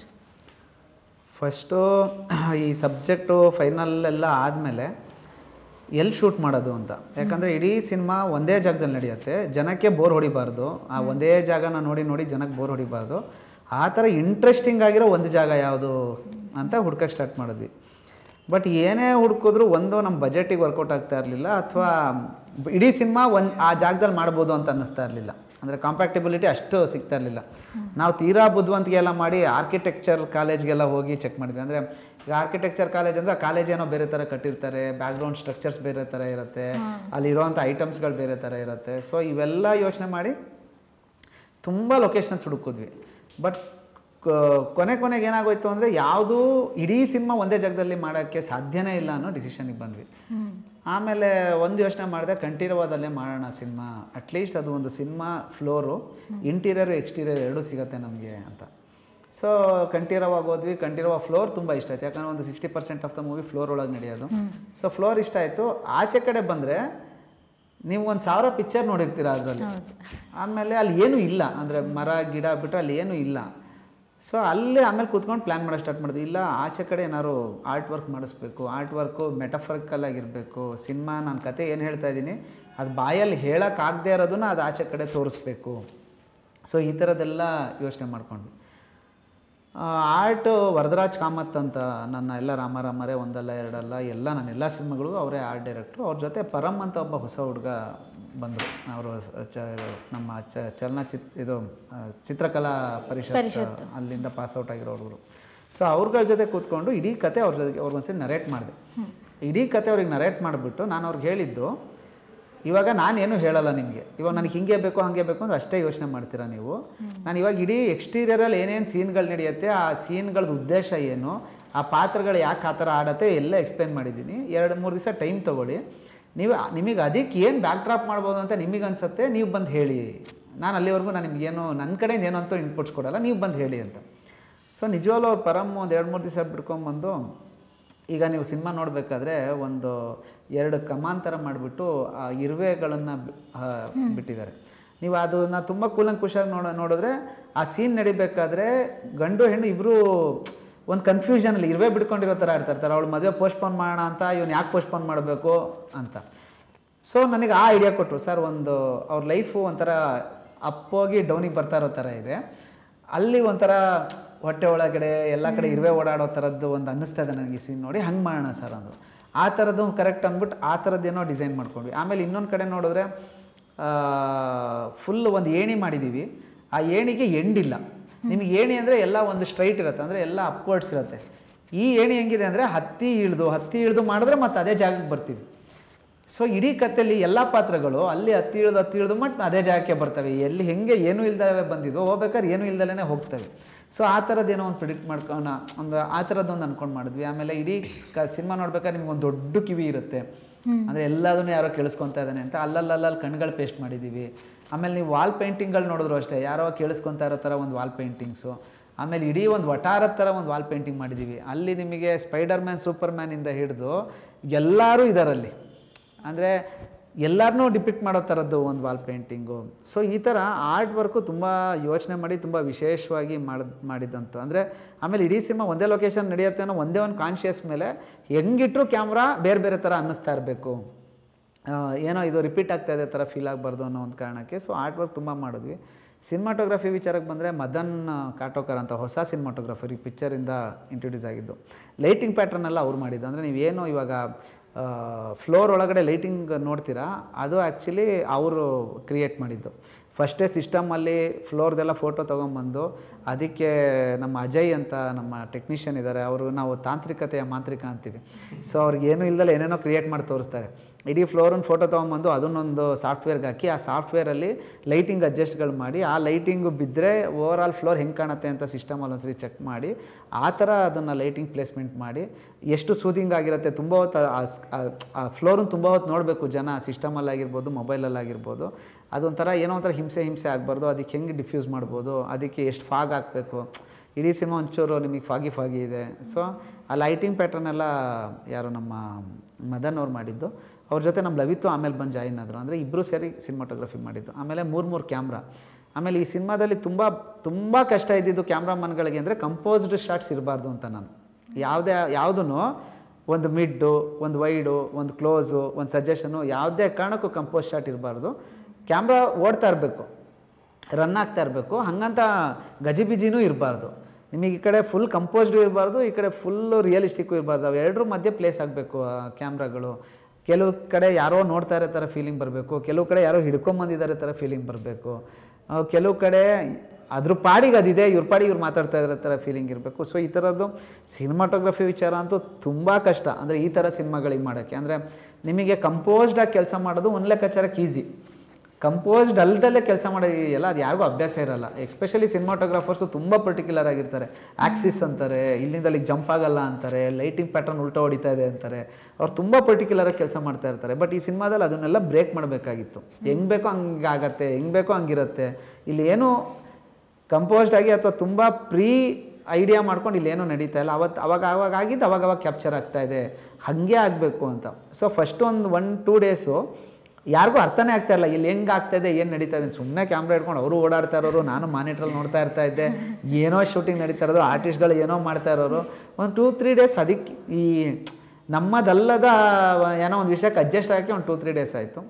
ಫಸ್ಟು ಈ ಸಬ್ಜೆಕ್ಟು ಫೈನಲ್ ಎಲ್ಲ ಆದಮೇಲೆ ಎಲ್ಲಿ ಶೂಟ್ ಮಾಡೋದು ಅಂತ ಯಾಕಂದರೆ ಇಡೀ ಸಿನಿಮಾ ಒಂದೇ ಜಾಗದಲ್ಲಿ ನಡೆಯುತ್ತೆ ಜನಕ್ಕೆ ಬೋರ್ ಹೊಡಿಬಾರ್ದು ಆ ಒಂದೇ ಜಾಗನ ನೋಡಿ ನೋಡಿ ಜನಕ್ಕೆ ಬೋರ್ ಹೊಡಿಬಾರ್ದು ಆ ಥರ ಇಂಟ್ರೆಸ್ಟಿಂಗ್ ಆಗಿರೋ ಒಂದು ಜಾಗ ಯಾವುದು ಅಂತ ಹುಡ್ಕಕ್ಕೆ ಸ್ಟಾರ್ಟ್ ಮಾಡಿದ್ವಿ ಬಟ್ ಏನೇ ಹುಡ್ಕಿದ್ರು ಒಂದು ನಮ್ಮ ಬಜೆಟಿಗೆ ವರ್ಕೌಟ್ ಆಗ್ತಾ ಇರಲಿಲ್ಲ ಅಥವಾ ಇಡೀ ಸಿನಿಮಾ ಒಂದು ಆ ಜಾಗದಲ್ಲಿ ಮಾಡ್ಬೋದು ಅಂತ ಅನ್ನಿಸ್ತಾ ಇರಲಿಲ್ಲ ಅಂದರೆ ಕಾಂಪ್ಯಾಕ್ಟಿಬಿಲಿಟಿ ಅಷ್ಟು ಸಿಗ್ತಾ ಇರಲಿಲ್ಲ ನಾವು ತೀರಾ ಬುದ್ಧಿವಂತಿಗೆ ಎಲ್ಲ ಮಾಡಿ ಆರ್ಕಿಟೆಕ್ಚರ್ ಕಾಲೇಜ್ಗೆಲ್ಲ ಹೋಗಿ ಚೆಕ್ ಮಾಡಿದ್ವಿ ಅಂದರೆ ಈಗ ಆರ್ಕಿಟೆಕ್ಚರ್ ಕಾಲೇಜ್ ಅಂದರೆ ಆ ಕಾಲೇಜ್ ಏನೋ ಬೇರೆ ಥರ ಕಟ್ಟಿರ್ತಾರೆ ಬ್ಯಾಕ್ಗ್ರೌಂಡ್ ಸ್ಟ್ರಕ್ಚರ್ಸ್ ಬೇರೆ ಥರ ಇರುತ್ತೆ ಅಲ್ಲಿರುವಂಥ ಐಟಮ್ಸ್ಗಳು ಬೇರೆ ಥರ ಇರುತ್ತೆ ಸೊ ಇವೆಲ್ಲ ಯೋಚನೆ ಮಾಡಿ ತುಂಬ ಲೊಕೇಶನ್ಸ್ ಹುಡುಕಿದ್ವಿ ಬಟ್ ಕೊನೆ ಕೊನೆಗೆ ಏನಾಗೋಯ್ತು ಅಂದರೆ ಯಾವುದೂ ಇಡೀ ಸಿನಿಮಾ ಒಂದೇ ಜಾಗದಲ್ಲಿ ಮಾಡೋಕ್ಕೆ ಸಾಧ್ಯನೇ ಇಲ್ಲ ಅನ್ನೋ ಡಿಸಿಷನಿಗೆ ಬಂದ್ವಿ ಆಮೇಲೆ ಒಂದು ಯೋಚನೆ ಮಾಡಿದೆ ಕಂಠೀರವಾದಲ್ಲೇ ಮಾಡೋಣ ಸಿನಿಮಾ ಅಟ್ಲೀಸ್ಟ್ ಅದು ಒಂದು ಸಿನಿಮಾ ಫ್ಲೋರು ಇಂಟೀರಿಯರ್ ಎಕ್ಸ್ಟೀರಿಯರ್ ಎರಡೂ ಸಿಗುತ್ತೆ ನಮಗೆ ಅಂತ ಸೊ ಕಂಠೀರವಾಗಿ ಹೋದ್ವಿ ಕಂಠೀರವ ಫ್ಲೋರ್ ತುಂಬ ಇಷ್ಟ ಆಯ್ತು ಯಾಕಂದರೆ ಒಂದು sixty percent of the movie floor ಒಳಗೆ ನಡೆಯೋದು ಸೊ ಫ್ಲೋರ್ ಇಷ್ಟ ಆಯಿತು ಆಚೆ ಕಡೆ ಬಂದರೆ ನೀವು ಒಂದು ಸಾವಿರ ಪಿಕ್ಚರ್ ನೋಡಿರ್ತೀರ ಅದರಲ್ಲಿ ಆಮೇಲೆ ಅಲ್ಲಿ ಏನೂ ಇಲ್ಲ ಅಂದರೆ ಮರ ಗಿಡ ಬಿಟ್ಟರೆ ಅಲ್ಲಿ ಏನೂ ಇಲ್ಲ ಸೊ ಅಲ್ಲೇ ಆಮೇಲೆ ಕೂತ್ಕೊಂಡು ಪ್ಲ್ಯಾನ್ ಮಾಡೋಕ್ಕೆ ಸ್ಟಾರ್ಟ್ ಮಾಡಿದ್ವಿ ಇಲ್ಲ ಆಚೆ ಕಡೆ ಏನಾದ್ರು ಆರ್ಟ್ ವರ್ಕ್ ಮಾಡಿಸ್ಬೇಕು ಆರ್ಟ್ ವರ್ಕು ಮೆಟಫರಿಕಲ್ ಆಗಿರಬೇಕು ಸಿನಿಮಾ ನಾನು ಕತೆ ಏನು ಹೇಳ್ತಾ ಇದ್ದೀನಿ ಅದು ಬಾಯಲ್ಲಿ ಹೇಳೋಕ್ಕಾಗದೇ ಇರೋದನ್ನ ಅದು ಆಚೆ ಕಡೆ ತೋರಿಸ್ಬೇಕು ಸೊ ಈ ಥರದ್ದೆಲ್ಲ ಯೋಚನೆ ಮಾಡ್ಕೊಂಡ್ವಿ ಆರ್ಟ್ ವರದರಾಜ್ ಕಾಮತ್ ಅಂತ ನನ್ನ ಎಲ್ಲ ರಾಮರಾಮರೇ ಒಂದಲ್ಲ ಎರಡಲ್ಲ ಎಲ್ಲ ನನ್ನ ಎಲ್ಲ ಸಿನಿಮಾಗಳಿಗೂ ಅವರೇ ಆರ್ಟ್ ಡೈರೆಕ್ಟ್ರು ಅವ್ರ ಜೊತೆ ಪರಮ್ ಅಂತ ಒಬ್ಬ ಹೊಸ ಹುಡುಗ ಬಂದರು ಅವರು ಚ ನಮ್ಮ ಚ ಚಲನಚಿತ್ ಇದು ಆ, ಚಿತ್ರಕಲಾ ಪರಿಷತ್ ಅಲ್ಲಿಂದ ಪಾಸ್ ಔಟ್ ಆಗಿರೋ ಹುಡುಗರು ಸೊ ಅವ್ರಗಳ ಜೊತೆ ಕೂತ್ಕೊಂಡು ಇಡೀ ಕತೆ ಅವ್ರ ಜೊತೆಗೆ ಅವ್ರಿಗೊಂದ್ಸರಿ ನರೇಟ್ ಮಾಡಿದೆ ಇಡೀ ಕತೆ ಅವ್ರಿಗೆ ನರೇಟ್ ಮಾಡಿಬಿಟ್ಟು ನಾನು ಅವ್ರಿಗೆ ಹೇಳಿದ್ದು ಇವಾಗ ನಾನೇನು ಹೇಳಲ್ಲ ನಿಮಗೆ ಇವಾಗ ನನಗೆ ಹಿಂಗೆ ಬೇಕು ಹಾಗೆ ಬೇಕು ಅಂದ್ರೆ ಅಷ್ಟೇ ಯೋಚನೆ ಮಾಡ್ತೀರಾ ನೀವು ನಾನು ಇವಾಗ ಇಡೀ ಎಕ್ಸ್ಟೀರಿಯರಲ್ಲಿ ಏನೇನು ಸೀನ್ಗಳು ನಡೆಯುತ್ತೆ ಆ ಸೀನ್ಗಳದ್ದು ಉದ್ದೇಶ ಏನು ಆ ಪಾತ್ರಗಳು ಯಾಕೆ ಆ ಥರ ಆಡತ್ತೆ ಎಲ್ಲ ಎಕ್ಸ್ಪ್ಲೇನ್ ಮಾಡಿದ್ದೀನಿ ಎರಡು ಮೂರು ದಿವಸ ಟೈಮ್ ತೊಗೊಳ್ಳಿ ನೀವು ನಿಮಗೆ ಅದಕ್ಕೆ ಏನು ಬ್ಯಾಕ್ ಡ್ರಾಪ್ ಮಾಡ್ಬೋದು ಅಂತ ನಿಮಗೆ ಅನ್ಸುತ್ತೆ ನೀವು ಬಂದು ಹೇಳಿ ನಾನು ಅಲ್ಲಿವರೆಗೂ ನಾನು ನಿಮಗೇನು ನನ್ನ ಕಡೆಯಿಂದ ಏನೋ ಅಂತೂ ಇನ್ಪುಟ್ಸ್ ಕೊಡಲ್ಲ ನೀವು ಬಂದು ಹೇಳಿ ಅಂತ ಸೊ ನಿಜವಾಗ್ಲೂ ಅವ್ರು ಪರಮ್ ಒಂದು ಎರಡು ಮೂರು ದಿವಸ ಬಿಟ್ಕೊಂಬಂದು ಈಗ ನೀವು ಸಿನಿಮಾ ನೋಡಬೇಕಾದ್ರೆ ಒಂದು ಎರಡು ಕಮಾನ್ ಥರ ಮಾಡಿಬಿಟ್ಟು ಆ ಇರುವೆಗಳನ್ನು ಬಿಟ್ಟಿದ್ದಾರೆ ನೀವು ಅದನ್ನ ತುಂಬ ಕೂಲಂಕುಷಾಗಿ ನೋಡ ನೋಡಿದ್ರೆ ಆ ಸೀನ್ ನಡಿಬೇಕಾದ್ರೆ ಗಂಡು ಹೆಣ್ಣು ಇಬ್ಬರು ಒಂದು ಕನ್ಫ್ಯೂಷನಲ್ಲಿ ಇರುವೆ ಬಿಡ್ಕೊಂಡಿರೋ ಥರ ಇರ್ತಾ ಇರ್ತಾರೆ ಅವಳು ಮದುವೆ ಪೋಸ್ಟ್ಪೋನ್ ಮಾಡೋಣ ಅಂತ ಇವನು ಯಾಕೆ ಪೋಸ್ಟ್ಪೋನ್ ಮಾಡಬೇಕು ಅಂತ ಸೊ ನನಗೆ ಆ ಐಡಿಯಾ ಕೊಟ್ಟರು ಸರ್ ಒಂದು ಅವ್ರ ಲೈಫು ಒಂಥರ ಅಪ್ಪೋಗಿ ಡೌನಿಗೆ ಬರ್ತಾ ಇರೋ ಥರ ಇದೆ ಅಲ್ಲಿ ಒಂಥರ ಹೊಟ್ಟೆ ಒಳಗಡೆ ಎಲ್ಲ ಕಡೆ ಇರುವೆ ಓಡಾಡೋ ಥರದ್ದು ಒಂದು ಅನ್ನಿಸ್ತಾ ಇದೆ ನನಗೆ ಸೀನ್ ನೋಡಿ ಹಂಗೆ ಮಾಡೋಣ ಸರ್ ಅಂದರು ಆ ಥರದ್ದು ಕರೆಕ್ಟ್ ಅಂದ್ಬಿಟ್ಟು ಆ ಥರದ್ದೇನೋ ಡಿಸೈನ್ ಮಾಡ್ಕೊಂಡ್ವಿ ಆಮೇಲೆ ಇನ್ನೊಂದು ಕಡೆ ನೋಡಿದ್ರೆ ಫುಲ್ ಒಂದು ಏಣಿ ಮಾಡಿದ್ದೀವಿ ಆ ಏಣಿಗೆ ಎಂಡಿಲ್ಲ ನಿಮಗೆ ಏಣಿ ಅಂದರೆ ಎಲ್ಲ ಒಂದು ಸ್ಟ್ರೈಟ್ ಇರುತ್ತೆ ಅಂದರೆ ಎಲ್ಲ ಅಪ್ವರ್ಡ್ಸ್ ಇರುತ್ತೆ ಈ ಏಣಿ ಹೆಂಗಿದೆ ಅಂದರೆ ಹತ್ತಿ ಇಳಿದು ಹತ್ತಿ ಇಳಿದು ಮಾಡಿದ್ರೆ ಮತ್ತೆ ಅದೇ ಜಾಗಕ್ಕೆ ಬರ್ತೀವಿ ಸೊ ಇಡೀ ಕಥೆಯಲ್ಲಿ ಎಲ್ಲ ಪಾತ್ರಗಳು ಅಲ್ಲಿ ಹತ್ತಿ ಇಳಿದು ಹತ್ತಿ ಇಳಿದು ಮಟ್ಟು ಅದೇ ಜಾಗಕ್ಕೆ ಬರ್ತವೆ ಎಲ್ಲಿ ಹೆಂಗೆ ಏನೂ ಇಲ್ದವೆ ಬಂದಿದ್ವು ಹೋಗ್ಬೇಕಾದ್ರೆ ಏನೂ ಇಲ್ದಲೇ ಹೋಗ್ತವೆ ಸೊ ಆ ಥರದ್ದೇನೋ ಒಂದು ಪ್ರಿಡಿಕ್ಟ್ ಮಾಡ್ಕೊಂಡು ಒಂದು ಆ ಥರದ್ದೊಂದು ಅನ್ಕೊಂಡು ಮಾಡಿದ್ವಿ ಆಮೇಲೆ ಇಡೀ ಕ ಸಿನಿಮಾ ನೋಡ್ಬೇಕಾದ್ರೆ ನಿಮ್ಗೆ ಒಂದು ದೊಡ್ಡ ಕಿವಿ ಇರುತ್ತೆ ಅಂದರೆ ಎಲ್ಲದನ್ನು ಯಾರೋ ಕೇಳಿಸ್ಕೊತಾ ಇದ್ದಾನೆ ಅಂತ ಅಲ್ಲಲ್ಲಲ್ಲಿ ಕಣ್ಗಳು ಪೇಸ್ಟ್ ಮಾಡಿದ್ದೀವಿ ಆಮೇಲೆ ನೀವು ವಾಲ್ ಪೇಂಟಿಂಗ್ಗಳು ನೋಡಿದ್ರು ಅಷ್ಟೇ ಯಾರೋ ಕೇಳಿಸ್ಕೊತಾ ಇರೋ ಥರ ಒಂದು ವಾಲ್ ಪೇಂಟಿಂಗ್ಸು ಆಮೇಲೆ ಇಡೀ ಒಂದು ವಟಾರದ ಥರ ಒಂದು ವಾಲ್ ಪೇಂಟಿಂಗ್ ಮಾಡಿದ್ದೀವಿ ಅಲ್ಲಿ ನಿಮಗೆ ಸ್ಪೈಡರ್ ಮ್ಯಾನ್ ಸೂಪರ್ ಮ್ಯಾನಿಂದ ಹಿಡಿದು ಎಲ್ಲರೂ ಇದ್ದಾರಲ್ಲಿ ಅಂದರೆ ಎಲ್ಲರನ್ನೂ ಡಿಪಿಕ್ಟ್ ಮಾಡೋ ಥರದ್ದು ಒಂದು ವಾಲ್ ಪೇಂಟಿಂಗು ಸೊ ಈ ಥರ ಆರ್ಟ್ ವರ್ಕು ತುಂಬ ಯೋಚನೆ ಮಾಡಿ ತುಂಬ ವಿಶೇಷವಾಗಿ ಮಾಡಿದ್ ಮಾಡಿದ್ದಂತು ಅಂದರೆ ಆಮೇಲೆ ಇಡೀ ಸಿನಿಮಾ ಒಂದೇ ಲೊಕೇಶನ್ ನಡೆಯುತ್ತೆ ಅನ್ನೋ ಒಂದೇ ಒಂದು ಕಾನ್ಷಿಯಸ್ ಮೇಲೆ ಹೆಂಗಿಟ್ರು ಕ್ಯಾಮ್ರಾ ಬೇರೆ ಬೇರೆ ಥರ ಅನ್ನಿಸ್ತಾ ಇರಬೇಕು ಏನೋ ಇದು ರಿಪೀಟ್ ಆಗ್ತಾ ಇದೆ ಥರ ಫೀಲ್ ಆಗಬಾರ್ದು ಅನ್ನೋ ಒಂದು ಕಾರಣಕ್ಕೆ ಸೊ ಆರ್ಟ್ ವರ್ಕ್ ತುಂಬ ಮಾಡಿದ್ವಿ ಸಿನಿಮಾಟೋಗ್ರಫಿ ವಿಚಾರಕ್ಕೆ ಬಂದರೆ ಮದನ್ ಕಾಟೋಕರ್ ಅಂತ ಹೊಸ ಸಿನಿಮಾಟೋಗ್ರಫರ್ ಈ ಪಿಕ್ಚರಿಂದ ಇಂಟ್ರೊಡ್ಯೂಸ್ ಆಗಿದ್ದು ಲೈಟಿಂಗ್ ಪ್ಯಾಟ್ರನ್ ಎಲ್ಲ ಅವ್ರು ಮಾಡಿದ್ದು ಅಂದರೆ ನೀವೇನು ಇವಾಗ ಫ್ಲೋರ್ ಒಳಗಡೆ ಲೈಟಿಂಗ್ ನೋಡ್ತೀರಾ ಅದು ಆ್ಯಕ್ಚುಲಿ ಅವರು ಕ್ರಿಯೇಟ್ ಮಾಡಿದ್ದು ಫಸ್ಟೇ ಸಿಸ್ಟಮಲ್ಲಿ ಫ್ಲೋರ್ದೆಲ್ಲ ಫೋಟೋ ತೊಗೊಂಬಂದು ಅದಕ್ಕೆ ನಮ್ಮ ಅಜಯ್ ಅಂತ ನಮ್ಮ ಟೆಕ್ನಿಷಿಯನ್ ಇದ್ದಾರೆ ಅವರು ನಾವು ತಾಂತ್ರಿಕತೆಯ ಮಾಂತ್ರಿಕ ಅಂತೀವಿ ಸೊ ಅವ್ರಿಗೆ ಏನೂ ಇಲ್ದಲೆ ಏನೇನೋ ಕ್ರಿಯೇಟ್ ಮಾಡಿ ತೋರಿಸ್ತಾರೆ ಇಡೀ ಫ್ಲೋರನ್ನ ಫೋಟೋ ತೊಗೊಂಬಂದು ಅದನ್ನೊಂದು ಸಾಫ್ಟ್ವೇರ್ಗೆ ಹಾಕಿ ಆ ಸಾಫ್ಟ್ವೇರಲ್ಲಿ ಲೈಟಿಂಗ್ ಅಡ್ಜಸ್ಟ್ಗಳು ಮಾಡಿ ಆ ಲೈಟಿಂಗು ಬಿದ್ದರೆ ಓವರ್ ಆಲ್ ಫ್ಲೋರ್ ಹೆಂಗೆ ಕಾಣುತ್ತೆ ಅಂತ ಸಿಸ್ಟಮಲ್ಲಿ ಒಂದ್ಸರಿ ಚೆಕ್ ಮಾಡಿ ಆ ಥರ ಅದನ್ನು ಲೈಟಿಂಗ್ ಪ್ಲೇಸ್ಮೆಂಟ್ ಮಾಡಿ ಎಷ್ಟು ಸೂದಿಂಗ್ ಆಗಿರುತ್ತೆ ತುಂಬ ಹೊತ್ತು ಆ ಸ್- ಆ- ಆ ಫ್ಲೋರನ್ನ ತುಂಬ ಹೊತ್ತು ನೋಡಬೇಕು ಜನ ಸಿಸ್ಟಮಲ್ಲಿ ಆಗಿರ್ಬೋದು ಮೊಬೈಲಲ್ಲಿ ಆಗಿರ್ಬೋದು ಅದೊಂಥರ ಏನೋ ಒಂಥರ ಹಿಂಸೆ ಹಿಂಸೆ ಆಗಬಾರ್ದು ಅದಕ್ಕೆ ಹೆಂಗೆ ಡಿಫ್ಯೂಸ್ ಮಾಡ್ಬೋದು ಅದಕ್ಕೆ ಎಷ್ಟು ಫಾಗ್ ಹಾಕಬೇಕು ಇಡೀ ಸಿನಿಮಾ ಒಂಚೂರು ನಿಮಗೆ ಫಾಗಿ ಫಾಗಿ ಇದೆ ಸೊ ಆ ಲೈಟಿಂಗ್ ಪ್ಯಾಟರ್ನ್ ಎಲ್ಲ ಯಾರು ನಮ್ಮ ಮದನ್ ಅವ್ರು ಮಾಡಿದ್ದು ಅವ್ರ ಜೊತೆ ನಮ್ಮ ಲವಿತು ಆಮೇಲೆ ಬಂದು ಜಾಯಿನ್ ಆದರು ಅಂದರೆ ಇಬ್ಬರು ಸೇರಿ ಸಿನಿಮಾಟೋಗ್ರಫಿ ಮಾಡಿದ್ದು ಆಮೇಲೆ ಮೂರು ಮೂರು ಕ್ಯಾಮ್ರಾ ಆಮೇಲೆ ಈ ಸಿನಿಮಾದಲ್ಲಿ ತುಂಬ ತುಂಬ ಕಷ್ಟ ಇದ್ದಿದ್ದು ಕ್ಯಾಮ್ರಾಮನ್ಗಳಿಗೆ ಅಂದರೆ ಕಂಪೋಸ್ಡ್ ಶಾಟ್ಸ್ ಇರಬಾರ್ದು ಅಂತ ನಾನು ಯಾವುದೇ ಯಾವುದೂ ಒಂದು ಮಿಡ್ಡು ಒಂದು ವೈಡು ಒಂದು ಕ್ಲೋಸು ಒಂದು ಸಜೆಷನು ಯಾವುದೇ ಕಾರಣಕ್ಕೂ ಕಂಪೋಸ್ ಶಾಟ್ ಇರಬಾರ್ದು ಕ್ಯಾಮ್ರಾ ಓಡ್ತಾ ಇರಬೇಕು ರನ್ ಆಗ್ತಾ ಇರಬೇಕು ಹಾಗಂತ ಗಜಿಬಿಜಿನೂ ಇರಬಾರ್ದು ನಿಮಗೆ ಈ ಕಡೆ ಫುಲ್ ಕಂಪೋಸ್ಡು ಇರಬಾರ್ದು ಈ ಕಡೆ ಫುಲ್ಲು ರಿಯಲಿಸ್ಟಿಕ್ಕು ಇರಬಾರ್ದು ಅವು ಎರಡರ ಮಧ್ಯೆ ಪ್ಲೇಸ್ ಆಗಬೇಕು ಆ ಕ್ಯಾಮ್ರಾಗಳು ಕೆಲವು ಕಡೆ ಯಾರೋ ನೋಡ್ತಾ ಇರೋ ಥರ ಫೀಲಿಂಗ್ ಬರಬೇಕು ಕೆಲವು ಕಡೆ ಯಾರೋ ಹಿಡ್ಕೊಂಬಂದಿದ್ದಾರೆ ಥರ ಫೀಲಿಂಗ್ ಬರಬೇಕು ಕೆಲವು ಕಡೆ ಅದ್ರ ಪಾಡಿಗೆ ಅದಿದೆ ಇವ್ರ ಪಾಡಿಗೆ ಇವ್ರು ಮಾತಾಡ್ತಾ ಇರೋ ಥರ ಫೀಲಿಂಗ್ ಇರಬೇಕು ಸೊ ಈ ಥರದ್ದು ಸಿನಿಮಾಟೋಗ್ರಫಿ ವಿಚಾರ ಅಂತೂ ತುಂಬ ಕಷ್ಟ ಅಂದರೆ ಈ ಥರ ಸಿನಿಮಾಗಳಿಗೆ ಮಾಡೋಕ್ಕೆ ಅಂದರೆ ನಿಮಗೆ ಕಂಪೋಸ್ಡಾಗಿ ಕೆಲಸ ಮಾಡೋದು ಒಂದು ಲೆಕ್ಕಾಚಾರಕ್ಕೆ ಈಸಿ ಕಂಪೋಸ್ಡ್ ಅಲ್ದಲ್ಲೇ ಕೆಲಸ ಮಾಡೋದಿದೆಯಲ್ಲ ಅದು ಯಾರಿಗೂ ಅಭ್ಯಾಸ ಇರಲ್ಲ ಎಸ್ಪೆಷಲಿ ಸಿನಿಮಾಟೋಗ್ರಾಫರ್ಸು ತುಂಬ ಪರ್ಟಿಕ್ಯುಲರ್ ಆಗಿರ್ತಾರೆ ಆಕ್ಸಿಸ್ ಅಂತಾರೆ ಇಲ್ಲಿಂದ ಅಲ್ಲಿಗೆ ಜಂಪ್ ಆಗಲ್ಲ ಅಂತಾರೆ ಲೈಟಿಂಗ್ ಪ್ಯಾಟರ್ನ್ ಉಲ್ಟಾ ಹೊಡಿತಾ ಇದೆ ಅಂತಾರೆ ಅವ್ರು ತುಂಬ ಪರ್ಟಿಕ್ಯುಲರ್ ಆಗಿ ಕೆಲಸ ಮಾಡ್ತಾ ಇರ್ತಾರೆ ಬಟ್ ಈ ಸಿನಿಮಾದಲ್ಲಿ ಅದನ್ನೆಲ್ಲ ಬ್ರೇಕ್ ಮಾಡಬೇಕಾಗಿತ್ತು ಹೆಂಗೆ ಬೇಕೋ ಹಂಗೆ ಆಗತ್ತೆ ಹೆಂಗೆ ಬೇಕೋ ಹಂಗಿರುತ್ತೆ ಇಲ್ಲಿ ಏನು ಕಂಪೋಸ್ಡ್ ಆಗಿ ಅಥವಾ ತುಂಬ ಪ್ರೀ ಐಡಿಯಾ ಮಾಡ್ಕೊಂಡು ಇಲ್ಲೇನೂ ನಡೀತಾ ಇಲ್ಲ ಅವತ್ತು ಅವಾಗ ಅವಾಗ ಆಗಿದ್ದು ಅವಾಗ ಅವಾಗ ಕ್ಯಾಪ್ಚರ್ ಆಗ್ತಾ ಇದೆ ಹಾಗೆ ಆಗಬೇಕು ಅಂತ ಸೊ ಫಸ್ಟ್ ಒಂದು ಒನ್ ಟೂ ಡೇಸು ಯಾರಿಗೂ ಅರ್ಥನೇ ಆಗ್ತಾ ಇಲ್ಲ ಇಲ್ಲಿ ಹೆಂಗೆ ಆಗ್ತಾ ಇದೆ ಏನು ನಡೀತಾ ಇದೆ ಸುಮ್ಮನೆ ಕ್ಯಾಮ್ರಾ ಇಟ್ಕೊಂಡು ಅವರು ಓಡಾಡ್ತಾ ಇರೋರು ನಾನು ಮಾನಿಟ್ರಲ್ಲಿ ನೋಡ್ತಾ ಇರ್ತಾ ಇದ್ದೆ ಏನೋ ಶೂಟಿಂಗ್ ನಡೀತಾ ಇರೋದು ಆರ್ಟಿಸ್ಟ್ಗಳು ಏನೋ ಮಾಡ್ತಾ ಇರೋರು ಒಂದು ಟೂ ತ್ರೀ ಡೇಸ್ ಅದಕ್ಕೆ ಈ ನಮ್ಮದಲ್ಲದ ಏನೋ ಒಂದು ವಿಷಯಕ್ಕೆ ಅಡ್ಜಸ್ಟ್ ಆಗೋಕ್ಕೆ ಒಂದು ಟೂ ತ್ರೀ ಡೇಸ್ ಆಯಿತು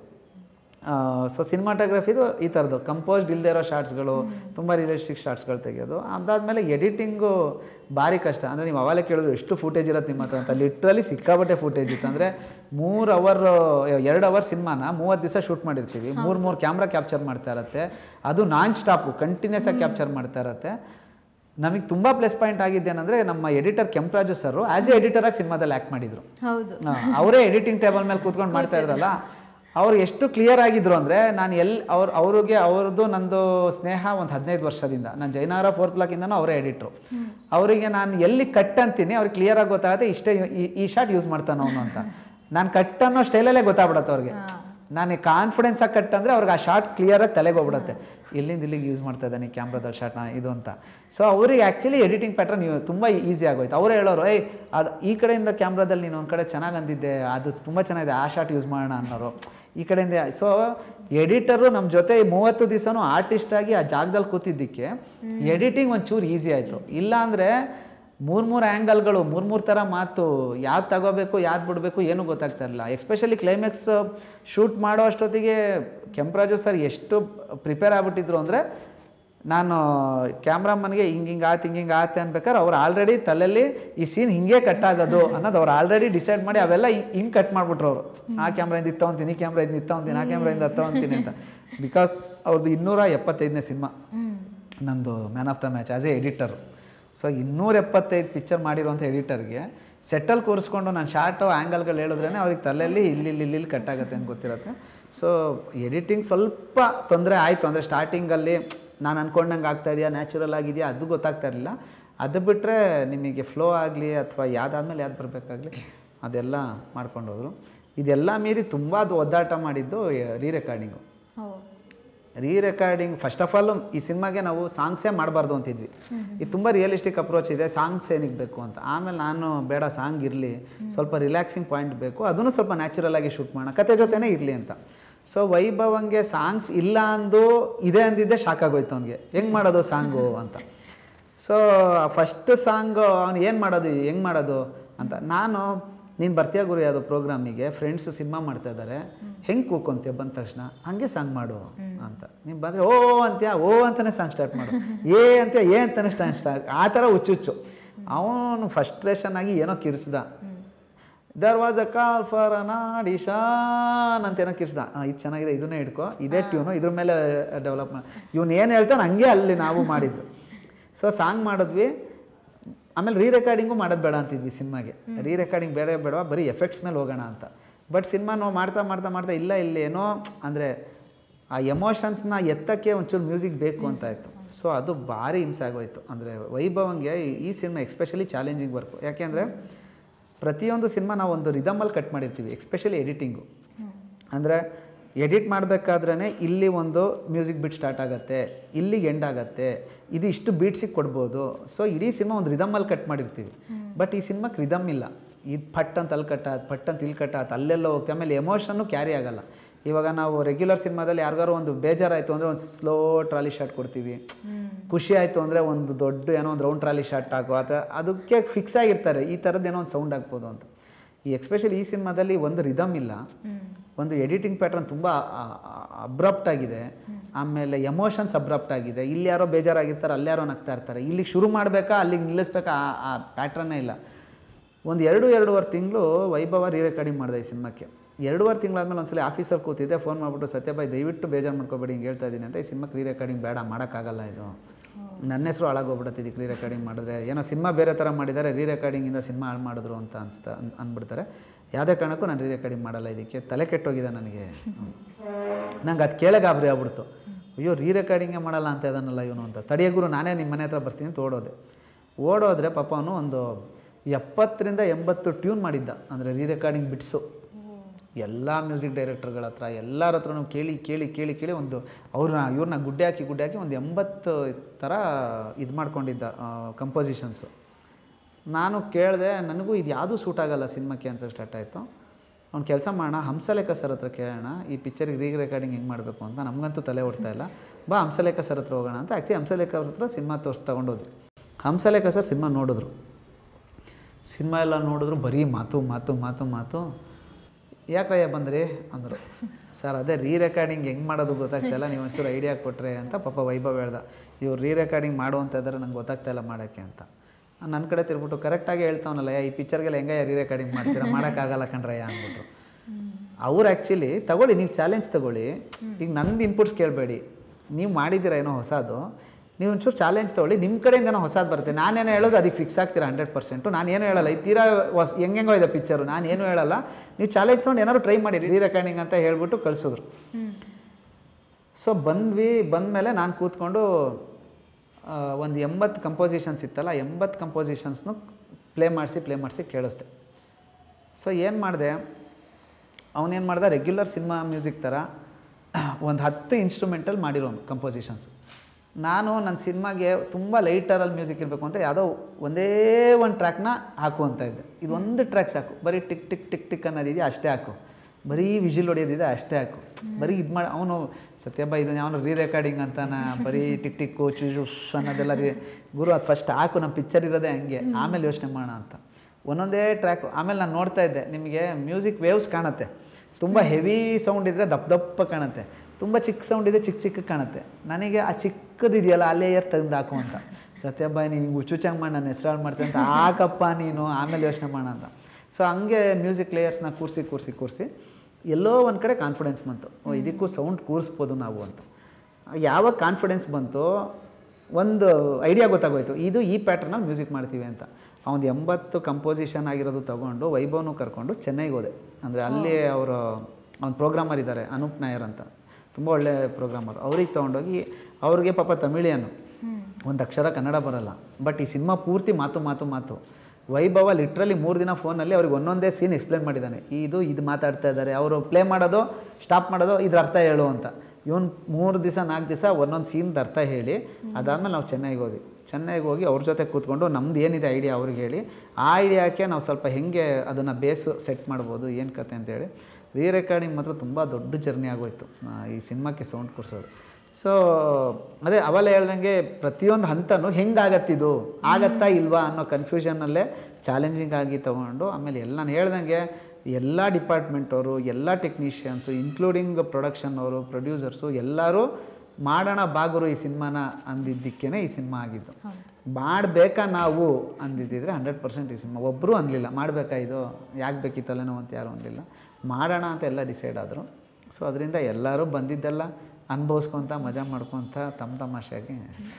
ಸೊ ಸಿನಿಮಾಟೋಗ್ರಫಿದು ಈ ಥರದ್ದು ಕಂಪೋಸ್ಡ್ ಇಲ್ಲದೆ ಇರೋ ಶಾರ್ಟ್ಸ್ಗಳು ತುಂಬ ರಿಯಲಿಸ್ಟಿಕ್ ಶಾರ್ಟ್ಸ್ಗಳು ತೆಗೆಯೋದು ಅದಾದಮೇಲೆ ಎಡಿಟಿಂಗು ಭಾರಿ ಕಷ್ಟ ಅಂದರೆ ನೀವು ಅವಾಗಲೇ ಕೇಳಿದ್ರು ಎಷ್ಟು ಫುಟೇಜ್ ಇರುತ್ತೆ ನಿಮ್ಮ ಹತ್ರ ಅಂತ ಲಿಟ್ರಲಿ ಸಿಕ್ಕಾಪಟ್ಟೆ ಫುಟೇಜ್ ಇತ್ತು ಅಂದರೆ ಮೂರು ಅವರ್ ಎರಡು ಅವರ್ ಸಿನಿಮಾನ ಮೂವತ್ತು ದಿವಸ ಶೂಟ್ ಮಾಡಿರ್ತೀವಿ ಮೂರು ಮೂರು ಕ್ಯಾಮ್ರಾ ಕ್ಯಾಪ್ಚರ್ ಮಾಡ್ತಾ ಇರತ್ತೆ ಅದು ನಾನ್ ಸ್ಟಾಪು ಕಂಟಿನ್ಯೂಸ್ ಆಗಿ ಕ್ಯಾಪ್ಚರ್ ಮಾಡ್ತಾ ಇರತ್ತೆ ನಮಗೆ ತುಂಬ ಪ್ಲಸ್ ಪಾಯಿಂಟ್ ಆಗಿದ್ದೇನೆಂದರೆ ನಮ್ಮ editor Kemparaju sir as a ಎಡಿಟರಾಗಿ ಸಿನಿಮಾದಲ್ಲಿ ಆ್ಯಕ್ಟ್ ಮಾಡಿದರು ಹೌದು ಅವರೇ ಎಡಿಟಿಂಗ್ ಟೇಬಲ್ ಮೇಲೆ ಕೂತ್ಕೊಂಡು ಮಾಡ್ತಾ ಇದ್ರಲ್ಲ ಅವ್ರು ಎಷ್ಟು ಕ್ಲಿಯರ್ ಆಗಿದ್ರು ಅಂದರೆ ನಾನು ಎಲ್ಲಿ ಅವ್ರು ಅವ್ರಿಗೆ ಅವ್ರದ್ದು ನಂದು ಸ್ನೇಹ ಒಂದು ಹದಿನೈದು ವರ್ಷದಿಂದ ನಾನು ಜೈನಾರ ಫೋರ್ ಕ್ಲಾಕಿಂದನೂ ಅವರೇ ಎಡಿಟ್ರು ಅವರಿಗೆ ನಾನು ಎಲ್ಲಿ ಕಟ್ ಅಂತೀನಿ ಅವ್ರಿಗೆ ಕ್ಲಿಯರ್ ಆಗಿ ಗೊತ್ತಾಗುತ್ತೆ ಇಷ್ಟೇ ಈ- ಈ ಶಾರ್ಟ್ ಯೂಸ್ ಮಾಡ್ತಾನೆ ಅವನು ಅಂತ ನಾನು ಕಟ್ ಅನ್ನೋ ಸ್ಟೈಲಲ್ಲೇ ಗೊತ್ತಾಗ್ಬಿಡತ್ತೆ ಅವ್ರಿಗೆ ನಾನು ಕಾನ್ಫಿಡೆನ್ಸ್ ಆಗಿ ಕಟ್ ಅಂದರೆ ಅವ್ರಿಗೆ ಆ ಶಾರ್ಟ್ ಕ್ಲಿಯರಾಗಿ ತಲೆಗೆ ಹೋಗ್ಬಿಡುತ್ತೆ ಇಲ್ಲಿಂದ ಇಲ್ಲಿಗೆ ಯೂಸ್ ಮಾಡ್ತಾ ಇದ್ದಾನೆ ಕ್ಯಾಮ್ರಾದ ಶಾರ್ಟ್ನ ಇದು ಅಂತ ಸೊ ಅವ್ರಿಗೆ ಆ್ಯಕ್ಚುಲಿ ಎಡಿಟಿಂಗ್ ಪ್ಯಾಟ್ರನ್ ತುಂಬ ಈಸಿ ಆಗೋಯ್ತು ಅವರೇ ಹೇಳೋರು ಏಯ್ ಅದು ಈ ಕಡೆಯಿಂದ ಕ್ಯಾಮ್ರಾದಲ್ಲಿ ನೀನು ಒಂದು ಕಡೆ ಚೆನ್ನಾಗಿ ಅಂದಿದ್ದೆ ಅದು ತುಂಬ ಚೆನ್ನಾಗಿದೆ ಆ ಶಾರ್ಟ್ ಯೂಸ್ ಮಾಡೋಣ ಅನ್ನೋರು ಈ ಕಡೆಯಿಂದ ಸೊ ಎಡಿಟರು ನಮ್ಮ ಜೊತೆ ಮೂವತ್ತು ದಿವಸನೂ ಆರ್ಟಿಸ್ಟ್ ಆಗಿ ಆ ಜಾಗದಲ್ಲಿ ಕೂತಿದ್ದಕ್ಕೆ ಎಡಿಟಿಂಗ್ ಒಂಚೂರು ಈಸಿ ಆಯಿತು ಇಲ್ಲ ಅಂದರೆ ಮೂರು ಮೂರು ಆ್ಯಂಗಲ್ಗಳು ಮೂರು ಮೂರು ಥರ ಮಾತು ಯಾವ್ದು ತಗೋಬೇಕು ಯಾವ್ದು ಬಿಡಬೇಕು ಏನೂ ಗೊತ್ತಾಗ್ತಾ ಇರಲಿಲ್ಲ ಎಸ್ಪೆಷಲಿ ಕ್ಲೈಮ್ಯಾಕ್ಸ್ ಶೂಟ್ ಮಾಡೋ ಅಷ್ಟೊತ್ತಿಗೆ ಕೆಂಪರಾಜು ಸರ್ ಎಷ್ಟು ಪ್ರಿಪೇರ್ ಆಗ್ಬಿಟ್ಟಿದ್ರು ಅಂದರೆ ನಾನು ಕ್ಯಾಮ್ರಾಮನ್ಗೆ ಹಿಂಗೆ ಹಿಂಗೆ ಆಯ್ತು ಹಿಂಗೆ ಹಿಂಗೆ ಆಯ್ತು ಅನ್ಬೇಕಾದ್ರೆ ಅವ್ರು ಆಲ್ರೆಡಿ ತಲೆಯಲ್ಲಿ ಈ ಸೀನ್ ಹಿಂಗೆ ಕಟ್ ಆಗೋದು ಅನ್ನೋದು ಅವ್ರು ಆಲ್ರೆಡಿ ಡಿಸೈಡ್ ಮಾಡಿ ಅವೆಲ್ಲ ಹಿಂಗೆ ಕಟ್ ಮಾಡಿಬಿಟ್ರು ಅವರು ಆ ಕ್ಯಾಮ್ರಾಯಿಂದ ಇತ್ತು ಅಂತೀನಿ ಈ ಕ್ಯಾಮ್ರಾಯಿಂದ ಇತ್ತು ಅಂತೀನಿ ಆ ಕ್ಯಾಮ್ರಾಯಿಂದ ಹತ್ತು ಅಂತೀನಿ ಅಂತ ಬಿಕಾಸ್ ಅವ್ರದ್ದು ಇನ್ನೂರ ಎಪ್ಪತ್ತೈದನೇ ಸಿನಿಮಾ ನಂದು man of the match as a editor so ಇನ್ನೂರ ಎಪ್ಪತ್ತೈದು ಪಿಕ್ಚರ್ ಮಾಡಿರುವಂಥ ಎಡಿಟರ್ಗೆ ಸೆಟ್ಟಲ್ಲಿ ಕೂರಿಸ್ಕೊಂಡು ನಾನು ಶಾರ್ಟು ಆ್ಯಂಗಲ್ಗಳು ಹೇಳಿದ್ರೇ ಅವ್ರಿಗೆ ತಲೆಯಲ್ಲಿ ಇಲ್ಲಿ ಇಲ್ಲಿ ಇಲ್ಲಿ ಕಟ್ ಆಗುತ್ತೆ ಅಂತ ಗೊತ್ತಿರುತ್ತೆ ಸೊ ಎಡಿಟಿಂಗ್ ಸ್ವಲ್ಪ ತೊಂದರೆ ಆಯಿತು ಅಂದರೆ ಸ್ಟಾರ್ಟಿಂಗಲ್ಲಿ ನಾನು ಅಂದ್ಕೊಂಡಂಗೆ ಆಗ್ತಾ ಇದೆಯಾ ನ್ಯಾಚುರಲ್ ಆಗಿದೆಯಾ ಅದು ಗೊತ್ತಾಗ್ತಾ ಇರಲಿಲ್ಲ ಅದು ಬಿಟ್ಟರೆ ನಿಮಗೆ ಫ್ಲೋ ಆಗಲಿ ಅಥವಾ ಯಾವ್ದಾದ್ಮೇಲೆ ಯಾವ್ದು ಬರಬೇಕಾಗಲಿ ಅದೆಲ್ಲ ಮಾಡ್ಕೊಂಡು ಹೋದರು ಇದೆಲ್ಲ ಮೀರಿ ತುಂಬ ಅದು ಒದ್ದಾಟ ಮಾಡಿದ್ದು ರೀ ರೆಕಾರ್ಡಿಂಗು ಹೌದು re recording first of all ಈ ಸಿನಿಮಾಗೆ ನಾವು ಸಾಂಗ್ಸೇ ಮಾಡಬಾರ್ದು ಅಂತಿದ್ವಿ ಇದು ತುಂಬ ರಿಯಲಿಸ್ಟಿಕ್ ಅಪ್ರೋಚ್ ಇದೆ ಸಾಂಗ್ಸ್ ಏನಿಗೆ ಬೇಕು ಅಂತ ಆಮೇಲೆ ನಾನು ಬೇಡ ಸಾಂಗ್ ಇರಲಿ ಸ್ವಲ್ಪ ರಿಲ್ಯಾಕ್ಸಿಂಗ್ ಪಾಯಿಂಟ್ ಬೇಕು ಅದನ್ನು ಸ್ವಲ್ಪ ನ್ಯಾಚುರಲ್ ಆಗಿ ಶೂಟ್ ಮಾಡೋಣ ಕತೆ ಜೊತೆನೇ ಇರಲಿ ಅಂತ ಸೊ ವೈಭವಂಗೆ ಸಾಂಗ್ಸ್ ಇಲ್ಲ ಅಂದು ಇದೆ ಅಂದಿದ್ದೆ ಶಾಕ್ ಆಗೋಯ್ತು ಅವ್ನಿಗೆ ಹೆಂಗೆ ಮಾಡೋದು ಸಾಂಗು ಅಂತ ಸೊ ಫಸ್ಟ್ ಸಾಂಗು ಅವ್ನು ಏನು ಮಾಡೋದು ಹೆಂಗೆ ಮಾಡೋದು ಅಂತ ನಾನು ನೀನು ಬರ್ತೀಯ ಗುರು ಯಾವುದೋ ಪ್ರೋಗ್ರಾಮಿಗೆ ಫ್ರೆಂಡ್ಸು ಸಿನಿಮಾ ಮಾಡ್ತಾ ಇದ್ದಾರೆ ಹೆಂಗೆ ಕೂಕೊಂತೀಯ ಬಂದ ತಕ್ಷಣ ಹಂಗೆ ಸಾಂಗ್ ಮಾಡು ಅಂತ ನೀನು ಬಂದರೆ ಓ ಅಂತ್ಯ ಓ ಅಂತಲೇ ಸಾಂಗ್ ಸ್ಟಾರ್ಟ್ ಮಾಡು ಏ ಅಂತ್ಯ ಏ ಅಂತಲೇ ಸ್ಟಾರ್ಟ್ ಸ್ಟಾರ್ಟ್ ಆ ಥರ ಹುಚ್ಚುಚ್ಚು ಅವನು ಫಸ್ಟ್ರೇಷನ್ ಆಗಿ ಏನೋ ಕಿರ್ಸ್ದ there was a call for an audition ಅಂತ ಏನೋ ಕಿರ್ಸ್ದ ಹಾಂ ಇದು ಚೆನ್ನಾಗಿದೆ ಇದನ್ನೇ ಹಿಡ್ಕೊ ಇದೇ ಟ್ಯೂನು ಇದ್ರ ಮೇಲೆ ಡೆವಲಪ್ ಮಾಡಿ ಇವ್ನು ಏನು ಹೇಳ್ತಾನೆ ಹಂಗೆ ಅಲ್ಲಿ ನಾವು ಮಾಡಿದ್ದು ಸೊ ಸಾಂಗ್ ಮಾಡಿದ್ವಿ ಆಮೇಲೆ ರೀ ರೆಕಾರ್ಡಿಂಗು ಮಾಡೋದು ಬೇಡ ಅಂತಿದ್ವಿ ಸಿನಿಮಾಗೆ ರೀ ರೆಕಾರ್ಡಿಂಗ್ ಬೇರೆ ಬೇಡ ಬರೀ ಎಫೆಕ್ಟ್ಸ್ ಮೇಲೆ ಹೋಗೋಣ ಅಂತ ಬಟ್ ಸಿನಿಮಾ ನಾವು ಮಾಡ್ತಾ ಮಾಡ್ತಾ ಮಾಡ್ತಾ ಇಲ್ಲ ಇಲ್ಲಿ ಏನೋ ಅಂದರೆ ಆ ಎಮೋಷನ್ಸ್ನ ಎತ್ತಕ್ಕೆ ಒಂಚೂರು ಮ್ಯೂಸಿಕ್ ಬೇಕು ಅಂತ ಆಯಿತು ಸೊ ಅದು ಭಾರಿ ಹಿಂಸೆ ಆಗೋಯ್ತು ಅಂದರೆ ವೈಭವಂಗೆ ಈ- ಈ ಸಿನಿಮಾ ಎಕ್ಸ್ಪೆಷಲಿ ಚಾಲೆಂಜಿಂಗ್ ವರ್ಕು ಯಾಕೆಂದರೆ ಪ್ರತಿಯೊಂದು ಸಿನಿಮಾ ನಾವು ಒಂದು ರಿದಮಲ್ಲಿ ಕಟ್ ಮಾಡಿರ್ತೀವಿ ಎಕ್ಸ್ಪೆಷಲಿ ಎಡಿಟಿಂಗು ಅಂದರೆ ಎಡಿಟ್ ಮಾಡಬೇಕಾದ್ರೇ ಇಲ್ಲಿ ಒಂದು ಮ್ಯೂಸಿಕ್ ಬಿಟ್ ಸ್ಟಾರ್ಟ್ ಆಗುತ್ತೆ ಇಲ್ಲಿಗೆ ಎಂಡ್ ಆಗುತ್ತೆ ಇದು ಇಷ್ಟು ಬೀಟ್ಸಿಗೆ ಕೊಡ್ಬೋದು ಸೊ ಇಡೀ ಸಿನಿಮಾ ಒಂದು ರಿದಮಲ್ಲಿ ಕಟ್ ಮಾಡಿರ್ತೀವಿ ಬಟ್ ಈ ಸಿನಿಮಾಕ್ಕೆ ರಿದಮ್ ಇಲ್ಲ ಇದು ಪಟ್ ಅಂತ ಅಲ್ಲಿ ಕಟ್ಟ ಪಟ್ ಅಂತ ಇಲ್ಲಿ ಕಟ್ಟ ಅದು ಅಲ್ಲೆಲ್ಲ ಹೋಗ್ತೀವಿ ಆಮೇಲೆ ಎಮೋಷನ್ನು ಕ್ಯಾರಿ ಆಗಲ್ಲ ಇವಾಗ ನಾವು ರೆಗ್ಯುಲರ್ ಸಿನಿಮಾದಲ್ಲಿ ಯಾರಿಗಾರು ಒಂದು ಬೇಜಾರಾಯಿತು ಅಂದರೆ ಒಂದು ಸ್ಲೋ ಟ್ರಾಲಿ ಶಾಟ್ ಕೊಡ್ತೀವಿ ಖುಷಿ ಆಯಿತು ಅಂದರೆ ಒಂದು ದೊಡ್ಡ ಏನೋ ಒಂದು ರೌಂಡ್ ಟ್ರಾಲಿ ಶಾಟ್ ಹಾಕೋ ಅಥವಾ ಅದಕ್ಕೆ ಫಿಕ್ಸ್ ಆಗಿರ್ತಾರೆ ಈ ಥರದ್ದು ಏನೋ ಒಂದು ಸೌಂಡ್ ಆಗ್ಬೋದು ಅಂತ ಈ ಎಕ್ಸ್ಪೆಷಲಿ ಈ ಸಿನಿಮಾದಲ್ಲಿ ಒಂದು ರಿದಮ್ ಇಲ್ಲ ಒಂದು ಎಡಿಟಿಂಗ್ ಪ್ಯಾಟ್ರನ್ ತುಂಬ ಅಬ್ರಪ್ಟ್ ಆಗಿದೆ ಆಮೇಲೆ ಎಮೋಷನ್ಸ್ ಅಬ್ರಪ್ಟ್ ಆಗಿದೆ ಇಲ್ಲಿ ಯಾರೋ ಬೇಜಾರಾಗಿರ್ತಾರೆ ಅಲ್ಲಿ ಯಾರೋ ನಗ್ತಾ ಇರ್ತಾರೆ ಇಲ್ಲಿಗೆ ಶುರು ಮಾಡಬೇಕಾ ಅಲ್ಲಿಗೆ ನಿಲ್ಲಿಸ್ಬೇಕಾ ಆ- ಆ ಪ್ಯಾಟ್ರನ್ನೇ ಇಲ್ಲ ಒಂದು ಎರಡು ಎರಡೂವರೆ ತಿಂಗಳು ವೈಭವ ರೀ ರೆಕಾರ್ಡಿಂಗ್ ಮಾಡಿದೆ ಈ ಸಿನಿಮಾಕ್ಕೆ ಎರಡೂವರೆ ತಿಂಗಳಾದ್ಮೇಲೆ ಒಂದ್ಸಲ ಆಫೀಸಲ್ಲಿ ಕೂತಿದ್ದೆ ಫೋನ್ ಮಾಡಿಬಿಟ್ಟು ಸತ್ಯಭಾಯ್ ದಯವಿಟ್ಟು ಬೇಜಾರು ಮಾಡ್ಕೋಬೇಡಿ ಹಿಂಗೆ ಹೇಳ್ತಾ ಇದ್ದೀನಿ ಅಂತ ಈ ಸಿನಿಮಾಕ್ಕೆ ರೀ ರೆಕಾರ್ಡಿಂಗ್ ಬೇಡ ಮಾಡೋಕ್ಕಾಗಲ್ಲ ಇದು ನನ್ನ ಹೆಸರು ಹಾಳಾಗೋಗ್ಬಿಡುತ್ತೆ ಇದಕ್ಕೆ ರೀ ರೆಕಾರ್ಡಿಂಗ್ ಮಾಡಿದ್ರೆ ಏನೋ ಸಿನಿಮಾ ಬೇರೆ ಥರ ಮಾಡಿದ್ದಾರೆ ರೀ ರೆಕಾರ್ಡಿಂಗಿಂದ ಸಿನಿಮಾ ಹಾಳು ಮಾಡಿದ್ರು ಅಂತ ಅನ್ಸ್ತಾ ಅನ್- ಅಂದ್ಬಿಡ್ತಾರೆ ಯಾವುದೇ ಕಾರಣಕ್ಕೂ ನಾನು ರೀ ರೆಕಾರ್ಡಿಂಗ್ ಮಾಡಲ್ಲ ಇದಕ್ಕೆ ತಲೆ ಕೆಟ್ಟೋಗಿದೆ ನನಗೆ ನಂಗೆ ಅದು ಕೇಳೇ ಗಾಬರಿ ಆಗ್ಬಿಡ್ತು ಅಯ್ಯೋ ರೀ ರೆಕಾರ್ಡಿಂಗೇ ಮಾಡಲ್ಲ ಅಂತ ಇದನ್ನಲ್ಲ ಇವನು ಅಂತ ತಡಿಯ ಗುರು ನಾನೇ ನಿಮ್ಮ ಮನೆ ಹತ್ರ ಬರ್ತೀನಿ ಅಂತ ಓಡೋದೆ ಓಡೋದ್ರೆ ಪಾಪ ಅವನು ಒಂದು ಎಪ್ಪತ್ತರಿಂದ ಎಂಬತ್ತು ಟ್ಯೂನ್ ಮಾಡಿದ್ದ ಅಂದರೆ ರೀ ರೆಕಾರ್ಡಿಂಗ್ ಬಿಟ್ಸು ಎಲ್ಲ ಮ್ಯೂಸಿಕ್ ಡೈರೆಕ್ಟರ್ಗಳ ಹತ್ರ ಎಲ್ಲರ ಹತ್ರನೂ ಕೇಳಿ ಕೇಳಿ ಕೇಳಿ ಕೇಳಿ ಒಂದು ಅವ್ರನ್ನ ಇವ್ರನ್ನ ಗುಡ್ಡೆ ಹಾಕಿ ಗುಡ್ಡೆ ಹಾಕಿ ಒಂದು ಎಂಬತ್ತು ಥರ ಇದು ಮಾಡ್ಕೊಂಡಿದ್ದ ಕಂಪೋಸಿಷನ್ಸು ನಾನು ಕೇಳಿದೆ ನನಗೂ ಇದು ಯಾವುದೂ ಸೂಟ್ ಆಗಲ್ಲ ಸಿನಿಮಾಕ್ಕೆ ಅಂತ ಸ್ಟಾರ್ಟ್ ಆಯಿತು ಅವ್ನು ಕೆಲಸ ಮಾಡೋಣ ಹಂಸಲೇಖ ಸರ್ ಹತ್ರ ಕೇಳೋಣ ಈ ಪಿಕ್ಚರಿಗೆ ರೀ ರೆಕಾರ್ಡಿಂಗ್ ಹೆಂಗೆ ಮಾಡಬೇಕು ಅಂತ ನಮಗಂತೂ ತಲೆ ಓಡ್ತಾ ಇಲ್ಲ ಬಾ ಹಂಸಲೇಖ ಸರ್ ಹತ್ರ ಹೋಗೋಣ ಅಂತ ಆ್ಯಕ್ಚುಲಿ ಹಂಸಲೇಖ ಅವ್ರ ಹತ್ರ ಸಿನಿಮಾ ತೋರಿಸಿ ತಗೊಂಡೋದ್ವಿ ಹಂಸಲೇಖ ಸರ್ ಸಿನಿಮಾ ನೋಡಿದ್ರು ಸಿನಿಮಾ ಎಲ್ಲ ನೋಡಿದ್ರು ಬರೀ ಮಾತು ಮಾತು ಮಾತು ಮಾತು ಯಾಕಯ್ಯ ಬಂದ್ರಿ ಅಂದರು ಸರ್ ಅದೇ ರೀ ರೆಕಾರ್ಡಿಂಗ್ ಹೆಂಗೆ ಮಾಡೋದು ಗೊತ್ತಾಗ್ತಾಯಿಲ್ಲ ನೀವು ಒಂಚೂರು ಐಡಿಯಾ ಕೊಟ್ಟರೆ ಅಂತ ಪಾಪ ವೈಭವ್ ಹೇಳ್ದ ಇವ್ರು ರೀ ರೆಕಾರ್ಡಿಂಗ್ ಮಾಡು ಅಂತ ಇದ್ದಾರೆ ನಂಗೆ ಗೊತ್ತಾಗ್ತಾ ಇಲ್ಲ ಮಾಡೋಕ್ಕೆ ಅಂತ ನನ್ನ ಕಡೆ ತಿರ್ಬಿಟ್ಟು ಕರೆಕ್ಟಾಗಿ ಹೇಳ್ತಾವನಲ್ಲ ಈ ಪಿಕ್ಚರ್ಗೆಲ್ಲ ಹೆಂಗೆ ರೀ ರೆಕಾರ್ಡಿಂಗ್ ಮಾಡ್ತೀರಾ ಮಾಡೋಕ್ಕಾಗಲ್ಲ ಕಣ್ರಯ್ಯ ಅಂದ್ಬಿಟ್ರು ಅವ್ರು ಆ್ಯಕ್ಚುಲಿ ತಗೊಳ್ಳಿ ನೀವು ಚಾಲೆಂಜ್ ತಗೊಳ್ಳಿ ಈಗ ನಂದು ಇನ್ಪುಟ್ಸ್ ಕೇಳಬೇಡಿ ನೀವು ಮಾಡಿದ್ದೀರಾ ಏನೋ ಹೊಸದು ನೀವು ಒಂಚೂರು ಚಾಲೆಂಜ್ ತೊಗೊಳ್ಳಿ ನಿಮ್ಮ ಕಡೆಯಿಂದ ಏನೋ ಹೊಸದು ಬರುತ್ತೆ ನಾನೇನೋ ಹೇಳೋದು ಅದಕ್ಕೆ ಫಿಕ್ಸ್ ಆಗ್ತೀರಾ ಹಂಡ್ರೆಡ್ ಪರ್ಸೆಂಟು ನಾನು ಏನು ಹೇಳಲ್ಲ ಈ ತೀರಾ ಹೊಸ ಹೆಂಗೆಂಗೋ ಇದೆ ಪಿಕ್ಚರು ನಾನು ಏನು ಹೇಳಲ್ಲ ನೀವು ಚಾಲೆಂಜ್ ತೊಗೊಂಡು ಏನಾದ್ರು ಟ್ರೈ ಮಾಡಿ ರೀ ರೆಕಾರ್ಡಿಂಗ್ ಅಂತ ಹೇಳ್ಬಿಟ್ಟು ಕಳಿಸಿದ್ರು ಸೊ ಬಂದ್ವಿ ಬಂದಮೇಲೆ ನಾನು ಕೂತ್ಕೊಂಡು ಒಂದು ಎಂಬತ್ತು ಕಂಪೋಸಿಷನ್ಸ್ ಇತ್ತಲ್ಲ ಎಂಬತ್ತು ಕಂಪೋಸಿಷನ್ಸ್ನು ಪ್ಲೇ ಮಾಡಿಸಿ ಪ್ಲೇ ಮಾಡಿಸಿ ಕೇಳಿಸ್ದೆ ಸೊ ಏನು ಮಾಡಿದೆ ಅವನೇನು ಮಾಡ್ದೆ ರೆಗ್ಯುಲರ್ ಸಿನಿಮಾ ಮ್ಯೂಸಿಕ್ ಥರ ಒಂದು ಹತ್ತು ಇನ್ಸ್ಟ್ರೂಮೆಂಟಲ್ಲಿ ಮಾಡಿರೋನು ಕಂಪೋಸಿಷನ್ಸ್ ನಾನು ನನ್ನ ಸಿನಿಮಾಗೆ ತುಂಬ ಲೈಟರಲ್ಲಿ ಮ್ಯೂಸಿಕ್ ಇರಬೇಕು ಅಂತ ಯಾವುದೋ ಒಂದೇ ಒಂದು ಟ್ರ್ಯಾಕ್ನ ಹಾಕು ಅಂತ ಇದ್ದೆ ಇದು ಒಂದು ಟ್ರ್ಯಾಕ್ ಸಾಕು ಬರೀ ಟಿಕ್ ಟಿಕ್ ಟಿಕ್ ಟಿಕ್ ಅನ್ನೋದಿದೆಯಾ ಅಷ್ಟೇ ಹಾಕು ಬರೀ ವಿಜಿಲ್ ಹೊಡೆಯೋದಿದೆ ಅಷ್ಟೇ ಹಾಕು ಬರೀ ಇದು ಮಾಡಿ ಅವನು ಸತ್ಯಬ್ಬ ಇದು ಅವನು ರೀ ರೆಕಾರ್ಡಿಂಗ್ ಅಂತಾನ ಬರೀ ಟಿಕ್ ಟಿಕ್ಕು ಚುಜುಷ್ ಅನ್ನೋದೆಲ್ಲ ರೀ ಗುರು ಅದು ಫಸ್ಟ್ ಹಾಕು ನಮ್ಮ ಪಿಕ್ಚರ್ ಇರೋದೇ ಹಂಗೆ ಆಮೇಲೆ ಯೋಚನೆ ಮಾಡೋಣ ಅಂತ ಒಂದೊಂದೇ ಟ್ರ್ಯಾಕ್ ಆಮೇಲೆ ನಾನು ನೋಡ್ತಾ ಇದ್ದೆ ನಿಮಗೆ ಮ್ಯೂಸಿಕ್ ವೇವ್ಸ್ ಕಾಣುತ್ತೆ ತುಂಬ ಹೆವಿ ಸೌಂಡ್ ಇದ್ದರೆ ದಪ್ಪ ದಪ್ಪ ಕಾಣುತ್ತೆ ತುಂಬ ಚಿಕ್ಕ ಸೌಂಡ್ ಇದೆ ಚಿಕ್ಕ ಚಿಕ್ಕ ಕಾಣುತ್ತೆ ನನಗೆ ಆ ಚಿಕ್ಕದಿದೆಯಲ್ಲ ಆ ಲೇಯರ್ ತೆಗೆದು ಹಾಕು ಅಂತ ಸತ್ಯಬ್ಬಾಯ್ ನೀನು ಹುಚ್ಚುಚ್ಚಂಗೆ ಮಾಡಿ ನಾನು ಹೆಸರು ಮಾಡ್ತೇನೆ ಅಂತ ಹಾಕಪ್ಪ ನೀನು ಆಮೇಲೆ ಯೋಚನೆ ಮಾಡೋಣ ಅಂತ ಸೊ ಹಂಗೆ ಮ್ಯೂಸಿಕ್ ಲೇಯರ್ಸ್ನ ಕೂರಿಸಿ ಕೂರಿಸಿ ಕೂರಿಸಿ ಎಲ್ಲೋ ಒಂದು ಕಡೆ ಕಾನ್ಫಿಡೆನ್ಸ್ ಬಂತು ಓ ಇದಕ್ಕೂ ಸೌಂಡ್ ಕೂರಿಸ್ಬೋದು ನಾವು ಅಂತ ಯಾವಾಗ ಕಾನ್ಫಿಡೆನ್ಸ್ ಬಂತು ಒಂದು ಐಡಿಯಾ ಗೊತ್ತಾಗೋಯ್ತು ಇದು ಈ ಪ್ಯಾಟ್ರನಲ್ಲಿ ಮ್ಯೂಸಿಕ್ ಮಾಡ್ತೀವಿ ಅಂತ ಅವ್ನು ಎಂಬತ್ತು ಕಂಪೋಸಿಷನ್ ಆಗಿರೋದು ತೊಗೊಂಡು ವೈಭವ್ನು ಕರ್ಕೊಂಡು ಚೆನ್ನೈಗೆ ಹೋದೆ ಅಂದರೆ ಅಲ್ಲಿ ಅವರು ಅವ್ನು ಪ್ರೋಗ್ರಾಮರ್ ಇದ್ದಾರೆ ಅನೂಪ್ ನಾಯರ್ ಅಂತ ತುಂಬ ಒಳ್ಳೆ ಪ್ರೋಗ್ರಾಮರ್ ಅವ್ರಿಗೆ ತೊಗೊಂಡೋಗಿ ಅವ್ರಿಗೆ ಪಾಪ ತಮಿಳಿಯನು ಒಂದು ಅಕ್ಷರ ಕನ್ನಡ ಬರಲ್ಲ ಬಟ್ ಈ ಸಿನಿಮಾ ಪೂರ್ತಿ ಮಾತು ಮಾತು ಮಾತು ವೈಭವ ಲಿಟ್ರಲಿ ಮೂರು ದಿನ ಫೋನಲ್ಲಿ ಅವ್ರಿಗೆ ಒಂದೊಂದೇ ಸೀನ್ ಎಕ್ಸ್ಪ್ಲೇನ್ ಮಾಡಿದ್ದಾನೆ ಇದು ಇದು ಮಾತಾಡ್ತಾ ಇದ್ದಾರೆ ಅವರು ಪ್ಲೇ ಮಾಡೋದು ಸ್ಟಾಪ್ ಮಾಡೋದು ಇದ್ರ ಅರ್ಥ ಹೇಳು ಅಂತ ಇವನ್ ಮೂರು ದಿವಸ ನಾಲ್ಕು ದಿವಸ ಒಂದೊಂದು ಸೀನ್ದು ಅರ್ಥ ಹೇಳಿ ಅದಾದಮೇಲೆ ನಾವು ಚೆನ್ನೈಗೆ ಹೋದ್ವಿ ಚೆನ್ನೈಗೆ ಹೋಗಿ ಅವ್ರ ಜೊತೆ ಕೂತ್ಕೊಂಡು ನಮ್ದು ಏನಿದೆ ಐಡಿಯಾ ಅವ್ರಿಗೆ ಹೇಳಿ ಆ ಐಡಿಯಾಕ್ಕೆ ನಾವು ಸ್ವಲ್ಪ ಹೆಂಗೆ ಅದನ್ನು ಬೇಸು ಸೆಟ್ ಮಾಡ್ಬೋದು ಏನು ಕತೆ ಅಂತೇಳಿ ರೀ ರೆಕಾರ್ಡಿಂಗ್ ಮಾತ್ರ ತುಂಬ ದೊಡ್ಡ ಜರ್ನಿ ಆಗೋಯ್ತು ಆ, ಈ ಸಿನಿಮಾಕ್ಕೆ ಸೌಂಡ್ ಕೊಡ್ಸೋದು ಸೊ ಅದೇ ಅವೆಲ್ಲ ಹೇಳ್ದಂಗೆ ಪ್ರತಿಯೊಂದು ಹಂತನೂ ಹೆಂಗಾಗತ್ತಿದು ಆಗತ್ತಾ ಇಲ್ವಾ ಅನ್ನೋ ಕನ್ಫ್ಯೂಷನ್ನಲ್ಲೇ ಚಾಲೆಂಜಿಂಗ್ ಆಗಿ ತೊಗೊಂಡು ಆಮೇಲೆ ಎಲ್ಲ ನಾನು ಹೇಳ್ದಂಗೆ ಎಲ್ಲ ಡಿಪಾರ್ಟ್ಮೆಂಟವರು ಎಲ್ಲ ಟೆಕ್ನಿಷಿಯನ್ಸು ಇನ್ಕ್ಲೂಡಿಂಗ್ ಪ್ರೊಡಕ್ಷನ್ ಅವರು ಪ್ರೊಡ್ಯೂಸರ್ಸು ಎಲ್ಲರೂ ಮಾಡೋಣ ಬಾಗುರು ಈ ಸಿನಿಮಾನ ಅಂದಿದ್ದಕ್ಕೇ ಈ ಸಿನಿಮಾ ಆಗಿದ್ದು ಮಾಡಬೇಕಾ ನಾವು ಅಂದಿದ್ದಿದ್ರೆ ಹಂಡ್ರೆಡ್ ಪರ್ಸೆಂಟ್ ಈ ಸಿನಿಮಾ ಒಬ್ಬರು ಅನ್ನಲಿಲ್ಲ ಮಾಡಬೇಕಾ ಇದು ಯಾಕೆ ಬೇಕಿತ್ತಲ್ಲೇನೋ ಅಂತ ಯಾರು ಅನ್ನಲಿಲ್ಲ ಮಾಡೋಣ ಅಂತ ಎಲ್ಲ ಡಿಸೈಡ್ ಆದರು ಸೊ ಅದರಿಂದ ಎಲ್ಲರೂ ಬಂದಿದ್ದೆಲ್ಲ ಅನುಭವಿಸ್ಕೊತ ಮಜಾ ಮಾಡ್ಕೊತ ತಮ್ಮ ತಮಾಷೆಯಾಗಿ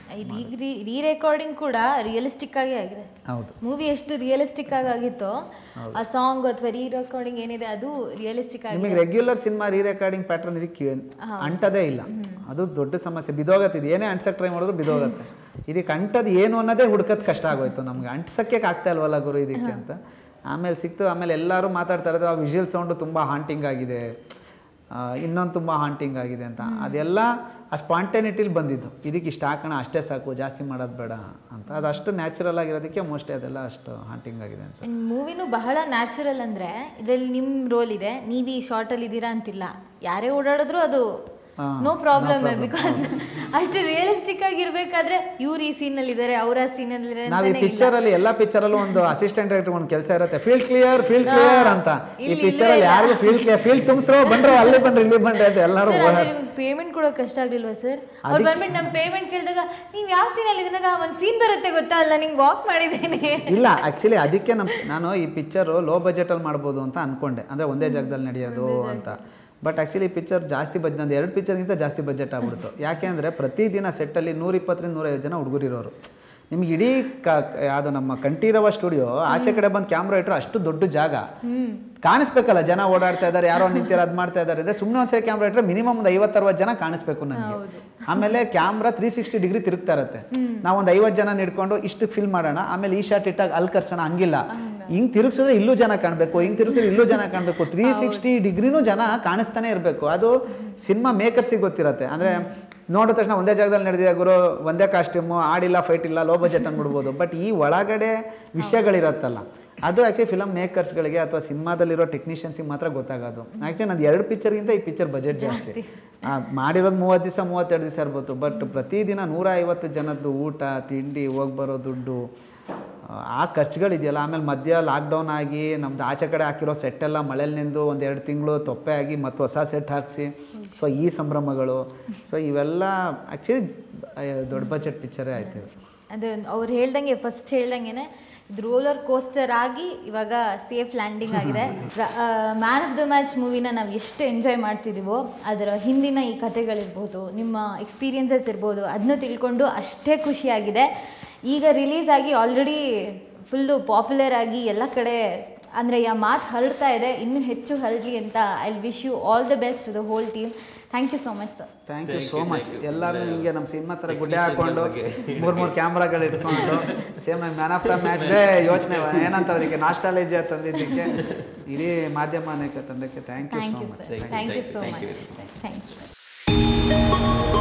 ಈಗ ರೀ ರೀ ರೆಕಾರ್ಡಿಂಗ್ ಕೂಡ ರಿಯಲಿಸ್ಟಿಕ್ ಆಗಿ ಆಗಿದೆ ಹೌದು ಮೂವಿ ಎಷ್ಟು ರಿಯಲಿಸ್ಟಿಕ್ ಆಗಿ ಆಗಿತ್ತೋ ಆ ಸಾಂಗ್ ಅಥವಾ ರೀ ರೆಕಾರ್ಡಿಂಗ್ ಏನಿದೆ ಅದು ರಿಯಲಿಸ್ಟಿಕ್ ಆಗಿ ನಿಮಗೆ regular cinema re recording pattern ಇದಕ್ಕೆ ಅಂಟದೇ ಇಲ್ಲ ಅದು ದೊಡ್ಡ ಸಮಸ್ಯೆ ಬಿದೋಗತ್ತೆ ಇದು ಏನೇ ಅಂಟ್ಸಕ್ಕೆ ಟ್ರೈ ಮಾಡಿದ್ರು ಬಿದೋಗತ್ತೆ ಇದಕ್ಕೆ ಅಂಟದು ಏನು ಅನ್ನೋದೇ ಹುಡ್ಕದ್ ಕಷ್ಟ ಆಗೋಯ್ತು ನಮ್ಗೆ ಅಂಟ್ಸಕ್ಕೆ ಆಗ್ತಾ ಇಲ್ವಲ್ಲ ಗುರು ಇದಕ್ಕೆ ಅಂತ ಆಮೇಲೆ ಸಿಕ್ತು ಆಮೇಲೆ ಎಲ್ಲರೂ ಮಾತಾಡ್ತಾ ಇರೋದು ಆ ವಿಜುವಲ್ ಸೌಂಡು ತುಂಬ ಹಾಂಟಿಂಗ್ ಆಗಿದೆ ಇನ್ನೊಂದು ತುಂಬ ಹಾಂಟಿಂಗ್ ಆಗಿದೆ ಅಂತ ಅದೆಲ್ಲ ಆ ಸ್ಪಾಂಟೇನಿಟಿಲಿ ಬಂದಿದ್ದು ಇದಕ್ಕೆ ಇಷ್ಟು ಹಾಕೋಣ ಅಷ್ಟೇ ಸಾಕು ಜಾಸ್ತಿ ಮಾಡೋದು ಬೇಡ ಅಂತ ಅದು ಅಷ್ಟು ನ್ಯಾಚುರಲ್ ಆಗಿರೋದಕ್ಕೆ ಮೋಸ್ಟ್ಲಿ ಅದೆಲ್ಲ ಅಷ್ಟು ಹಾಂಟಿಂಗ್ ಆಗಿದೆ ಅನ್ಸುತ್ತೆ ಮೂವಿನೂ ಬಹಳ ನ್ಯಾಚುರಲ್ ಅಂದರೆ ಇದರಲ್ಲಿ ನಿಮ್ಮ ರೋಲ್ ಇದೆ ನೀವು ಈ ಶಾರ್ಟಲ್ಲಿ ಇದ್ದೀರಾ ಅಂತಿಲ್ಲ ಯಾರೇ ಓಡಾಡಿದ್ರು ಅದು ಹಾ, ನೋ ಪ್ರಾಬ್ಲಮ್ ಬಿಕಾಸ್ ಅಷ್ಟು ರಿಯಲಿಸ್ಟಿಕ್ ಆಗಿರ್ಬೇಕಾದ್ರೆ ಇವ್ರು ಈ ಸೀನಲ್ಲಿ ಇದ್ದಾರೆ ಅವ್ರ ಆ ಸೀನಲ್ಲಿ ಇದ್ದಾರೆ ನಾವ್ ಈ ಪಿಕ್ಚರ್ ಅಲ್ಲಿ ಎಲ್ಲಾ ಪಿಕ್ಚರ್ ಅಲ್ಲೂ ಒಂದು ಅಸಿಸ್ಟೆಂಟ್ ಡೈರೆಕ್ಟರ್ ಒಂದು ಕೆಲಸ ಇರುತ್ತೆ ಫೀಲ್ಡ್ ಕ್ಲಿಯರ್ ಫೀಲ್ಡ್ ಕ್ಲಿಯರ್ ಅಂತ ಈ ಪಿಕ್ಚರ್ ಅಲ್ಲಿ ಯಾರಿಗೂ ಫೀಲ್ಡ್ ಕ್ಲಿಯರ್ ಫೀಲ್ಡ್ ತುಂಬಿಸ್ರೋ ಬಂದ್ರು ಅಲ್ಲಿ ಬಂದ್ರು ಇಲ್ಲಿ ಬಂದ್ರೆ ಅಂತ ಎಲ್ಲರೂ ಪೇಮೆಂಟ್ ಕೊಡೋಕೆ ಕಷ್ಟ ಆಗ್ಲಿಲ್ವಾ ಸರ್ ಅವ್ರು ಬಂದ್ಬಿಟ್ಟು ನಮ್ಮ ಪೇಮೆಂಟ್ ಕೇಳಿದಾಗ ನೀವು ಯಾವ ಸೀನಲ್ಲಿ ಇದ್ದಾಗ ಒಂದು ಸೀನ್ ಬರುತ್ತೆ ಗೊತ್ತಾ ಅಲ್ಲ ನಿಂಗೆ ವಾಕ್ ಮಾಡಿದ್ದೇನೆ ಇಲ್ಲ ಆಕ್ಚುಲಿ ಅದಕ್ಕೆ ನಮ್ ನಾನು ಈ ಪಿಕ್ಚರು ಲೋ ಬಜೆಟ್ ಅಲ್ಲಿ ಮಾಡ್ಬೋದು ಅಂತ ಅನ್ಕೊಂಡೆ ಅಂದ್ರೆ ಒಂದೇ ಜಾಗದಲ್ಲಿ ನಡೆಯೋದು ಅಂತ ಬಟ್ ಆಕ್ಚುಲಿ ಪಿಕ್ಚರ್ ಜಾಸ್ತಿ ಬಜ್ ನಂದು ಎರಡು ಪಿಕ್ಚರ್ಗಿಂತ ಜಾಸ್ತಿ ಬಜೆಟ್ ಆಗ್ಬಿಡ್ತು ಯಾಕೆ ಅಂದರೆ ಪ್ರತಿದಿನ ಸೆಟ್ಟಲ್ಲಿ ನೂರ ಇಪ್ಪತ್ತರಿಂದ ನೂರೈವತ್ತು ಜನ ಹುಡುಗರಿರೋರು ನಿಮ್ಗೆ ಇಡೀ ಕ ಯಾವುದು ನಮ್ಮ ಕಂಠೀರವ ಸ್ಟುಡಿಯೋ ಆಚೆ ಕಡೆ ಬಂದು ಕ್ಯಾಮ್ರಾ ಇಟ್ಟರು ಅಷ್ಟು ದೊಡ್ಡ ಜಾಗ ಕಾಣಿಸ್ಬೇಕಲ್ಲ ಜನ ಓಡಾಡ್ತಾ ಇದ್ದಾರೆ ಯಾರೋ ನಿಂತಿರೋ ಅದು ಮಾಡ್ತಾ ಇದ್ದಾರೆ ಅಂದರೆ ಸುಮ್ಮನೆ ಒಂದ್ಸರಿ ಕ್ಯಾಮ್ರಾ ಇಟ್ಟರೆ ಮಿನಿಮಮ್ ಒಂದು ಐವತ್ತರವತ್ತು ಜನ ಕಾಣಿಸ್ಬೇಕು ನನಗೆ ಆಮೇಲೆ ಕ್ಯಾಮ್ರಾ ತ್ರೀ ಸಿಕ್ಸ್ಟಿ ಡಿಗ್ರಿ ತಿರುಗ್ತಾ ಇರುತ್ತೆ ನಾವು ಒಂದು ಐವತ್ತು ಜನ ನಿಡ್ಕೊಂಡು ಇಷ್ಟು ಫಿಲ್ ಮಾಡೋಣ ಆಮೇಲೆ ಈ ಶಾಟ್ ಇಟ್ಟಾಗ ಅಲ್ಲಿ ಕರ್ಸೋಣ ಹಂಗಿಲ್ಲ ಹಿಂಗ್ ತಿರುಗಿಸಿದ್ರೆ ಇಲ್ಲೂ ಜನ ಕಾಣಬೇಕು ಹಿಂಗ್ ತಿರುಗಿಸಿದ್ರೆ ಇಲ್ಲೂ ಜನ ಕಾಣಬೇಕು ತ್ರೀ ಸಿಕ್ಸ್ಟಿ ಡಿಗ್ರಿನೂ ಜನ ಕಾಣಿಸ್ತಾನೆ ಇರಬೇಕು ಅದು ಸಿನಿಮಾ ಮೇಕರ್ಸಿಗೆ ಗೊತ್ತಿರತ್ತೆ ಅಂದ್ರೆ ನೋಡಿದ ತಕ್ಷಣ ಒಂದೇ ಜಾಗದಲ್ಲಿ ನಡೆದಿದೆ ಗುರು ಒಂದೇ ಕಾಸ್ಟ್ಯೂಮು ಆಡಿಲ್ಲ ಫೈಟ್ ಇಲ್ಲ ಲೋ ಬಜೆಟ್ ಅಂದ್ಬಿಡ್ಬೋದು ಬಟ್ ಈ ಒಳಗಡೆ ವಿಷಯಗಳಿರತ್ತಲ್ಲ ಅದು ಆ್ಯಕ್ಚುಲಿ ಫಿಲಮ್ ಮೇಕರ್ಸ್ಗಳಿಗೆ ಅಥವಾ ಸಿನಿಮಾದಲ್ಲಿರೋ ಟೆಕ್ನಿಷಿಯನ್ಸಿಗೆ ಮಾತ್ರ ಗೊತ್ತಾಗೋದು ಆ್ಯಕ್ಚುಲಿ ನಂದು ಎರಡು ಪಿಕ್ಚರ್ಗಿಂತ ಈ ಪಿಕ್ಚರ್ ಬಜೆಟ್ ಜಾಸ್ತಿ ಆ, ಮಾಡಿರೋದು ಮೂವತ್ತು ದಿವಸ ಮೂವತ್ತೆರಡು ದಿವಸ ಇರ್ಬೋದು ಬಟ್ ಪ್ರತಿದಿನ ನೂರ ಐವತ್ತು ಜನದ್ದು ಊಟ ತಿಂಡಿ ಹೋಗಿ ಬರೋ ದುಡ್ಡು ಆ, ಆ ಖರ್ಚುಗಳಿದೆಯಲ್ಲ ಆಮೇಲೆ ಮಧ್ಯ ಲಾಕ್ಡೌನ್ ಆಗಿ ನಮ್ದು ಆಚೆ ಕಡೆ ಹಾಕಿರೋ ಸೆಟ್ ಎಲ್ಲ ಮಳೇಲಿ ನಿಂದು ಒಂದು ಎರಡು ತಿಂಗಳು ತೊಪ್ಪೆ ಆಗಿ ಮತ್ತು ಹೊಸ ಸೆಟ್ ಹಾಕಿಸಿ ಸೊ ಈ ಸಂಭ್ರಮಗಳು ಸೊ ಇವೆಲ್ಲ ಆ್ಯಕ್ಚುಲಿ ದೊಡ್ಡ ಬಜೆಟ್ ಪಿಕ್ಚರೇ ಆಯ್ತು ಇದು. ಅದು ಅವ್ರು ಹೇಳ್ದಂಗೆ ಫಸ್ಟ್ ಹೇಳ್ದಂಗೆನೆ ಇದು ರೋಲರ್ ಕೋಸ್ಟರ್ ಆಗಿ ಇವಾಗ ಸೇಫ್ ಲ್ಯಾಂಡಿಂಗ್ ಆಗಿದೆ ಮ್ಯಾನ್ ಆಫ್ ದ ಮ್ಯಾಚ್ ಮೂವಿನ ನಾವು ಎಷ್ಟು ಎಂಜಾಯ್ ಮಾಡ್ತಿದ್ದೀವೋ ಅದರ ಹಿಂದಿನ ಈ ಕಥೆಗಳಿರ್ಬೋದು ನಿಮ್ಮ ಎಕ್ಸ್ಪೀರಿಯನ್ಸಸ್ ಇರ್ಬೋದು ಅದನ್ನ ತಿಳ್ಕೊಂಡು ಅಷ್ಟೇ ಖುಷಿಯಾಗಿದೆ ಈಗ ರಿಲೀಸ್ ಆಗಿ ಆಲ್ರೆಡಿ ಫುಲ್ಲು ಪಾಪ್ಯುಲರ್ ಆಗಿ ಎಲ್ಲ ಕಡೆ ಅಂದರೆ ಆ ಮಾತು ಹರಡ್ತಾ ಇದೆ ಇನ್ನೂ ಹೆಚ್ಚು ಹರಡಲಿ ಅಂತ I wish you all the best to the whole team thank you so much sir thank you so much ಎಲ್ಲರೂ ಹಿಂಗೆ ನಮ್ಮ ಸಿನಿಮಾ ಥರ ಗುಡ್ಡೆ ಹಾಕೊಂಡು ಮೂರು ಮೂರು ಕ್ಯಾಮ್ರಾಗಳು ಇಟ್ಕೊಂಡು ಸೇಮ್ ನಮ್ಮ ಮ್ಯಾನ್ ಆಫ್ ದ ಮ್ಯಾಚ್ದೇ ಯೋಚನೆ ಏನಂತಾರೆ ಅದಕ್ಕೆ ನಾಸ್ಟಾಲಜಿ ತಂದಿದ್ದಕ್ಕೆ ಇಡೀ ಮಾಧ್ಯಮ ತಂಡಕ್ಕೆ thank you thank so you much sir thank you so much thank you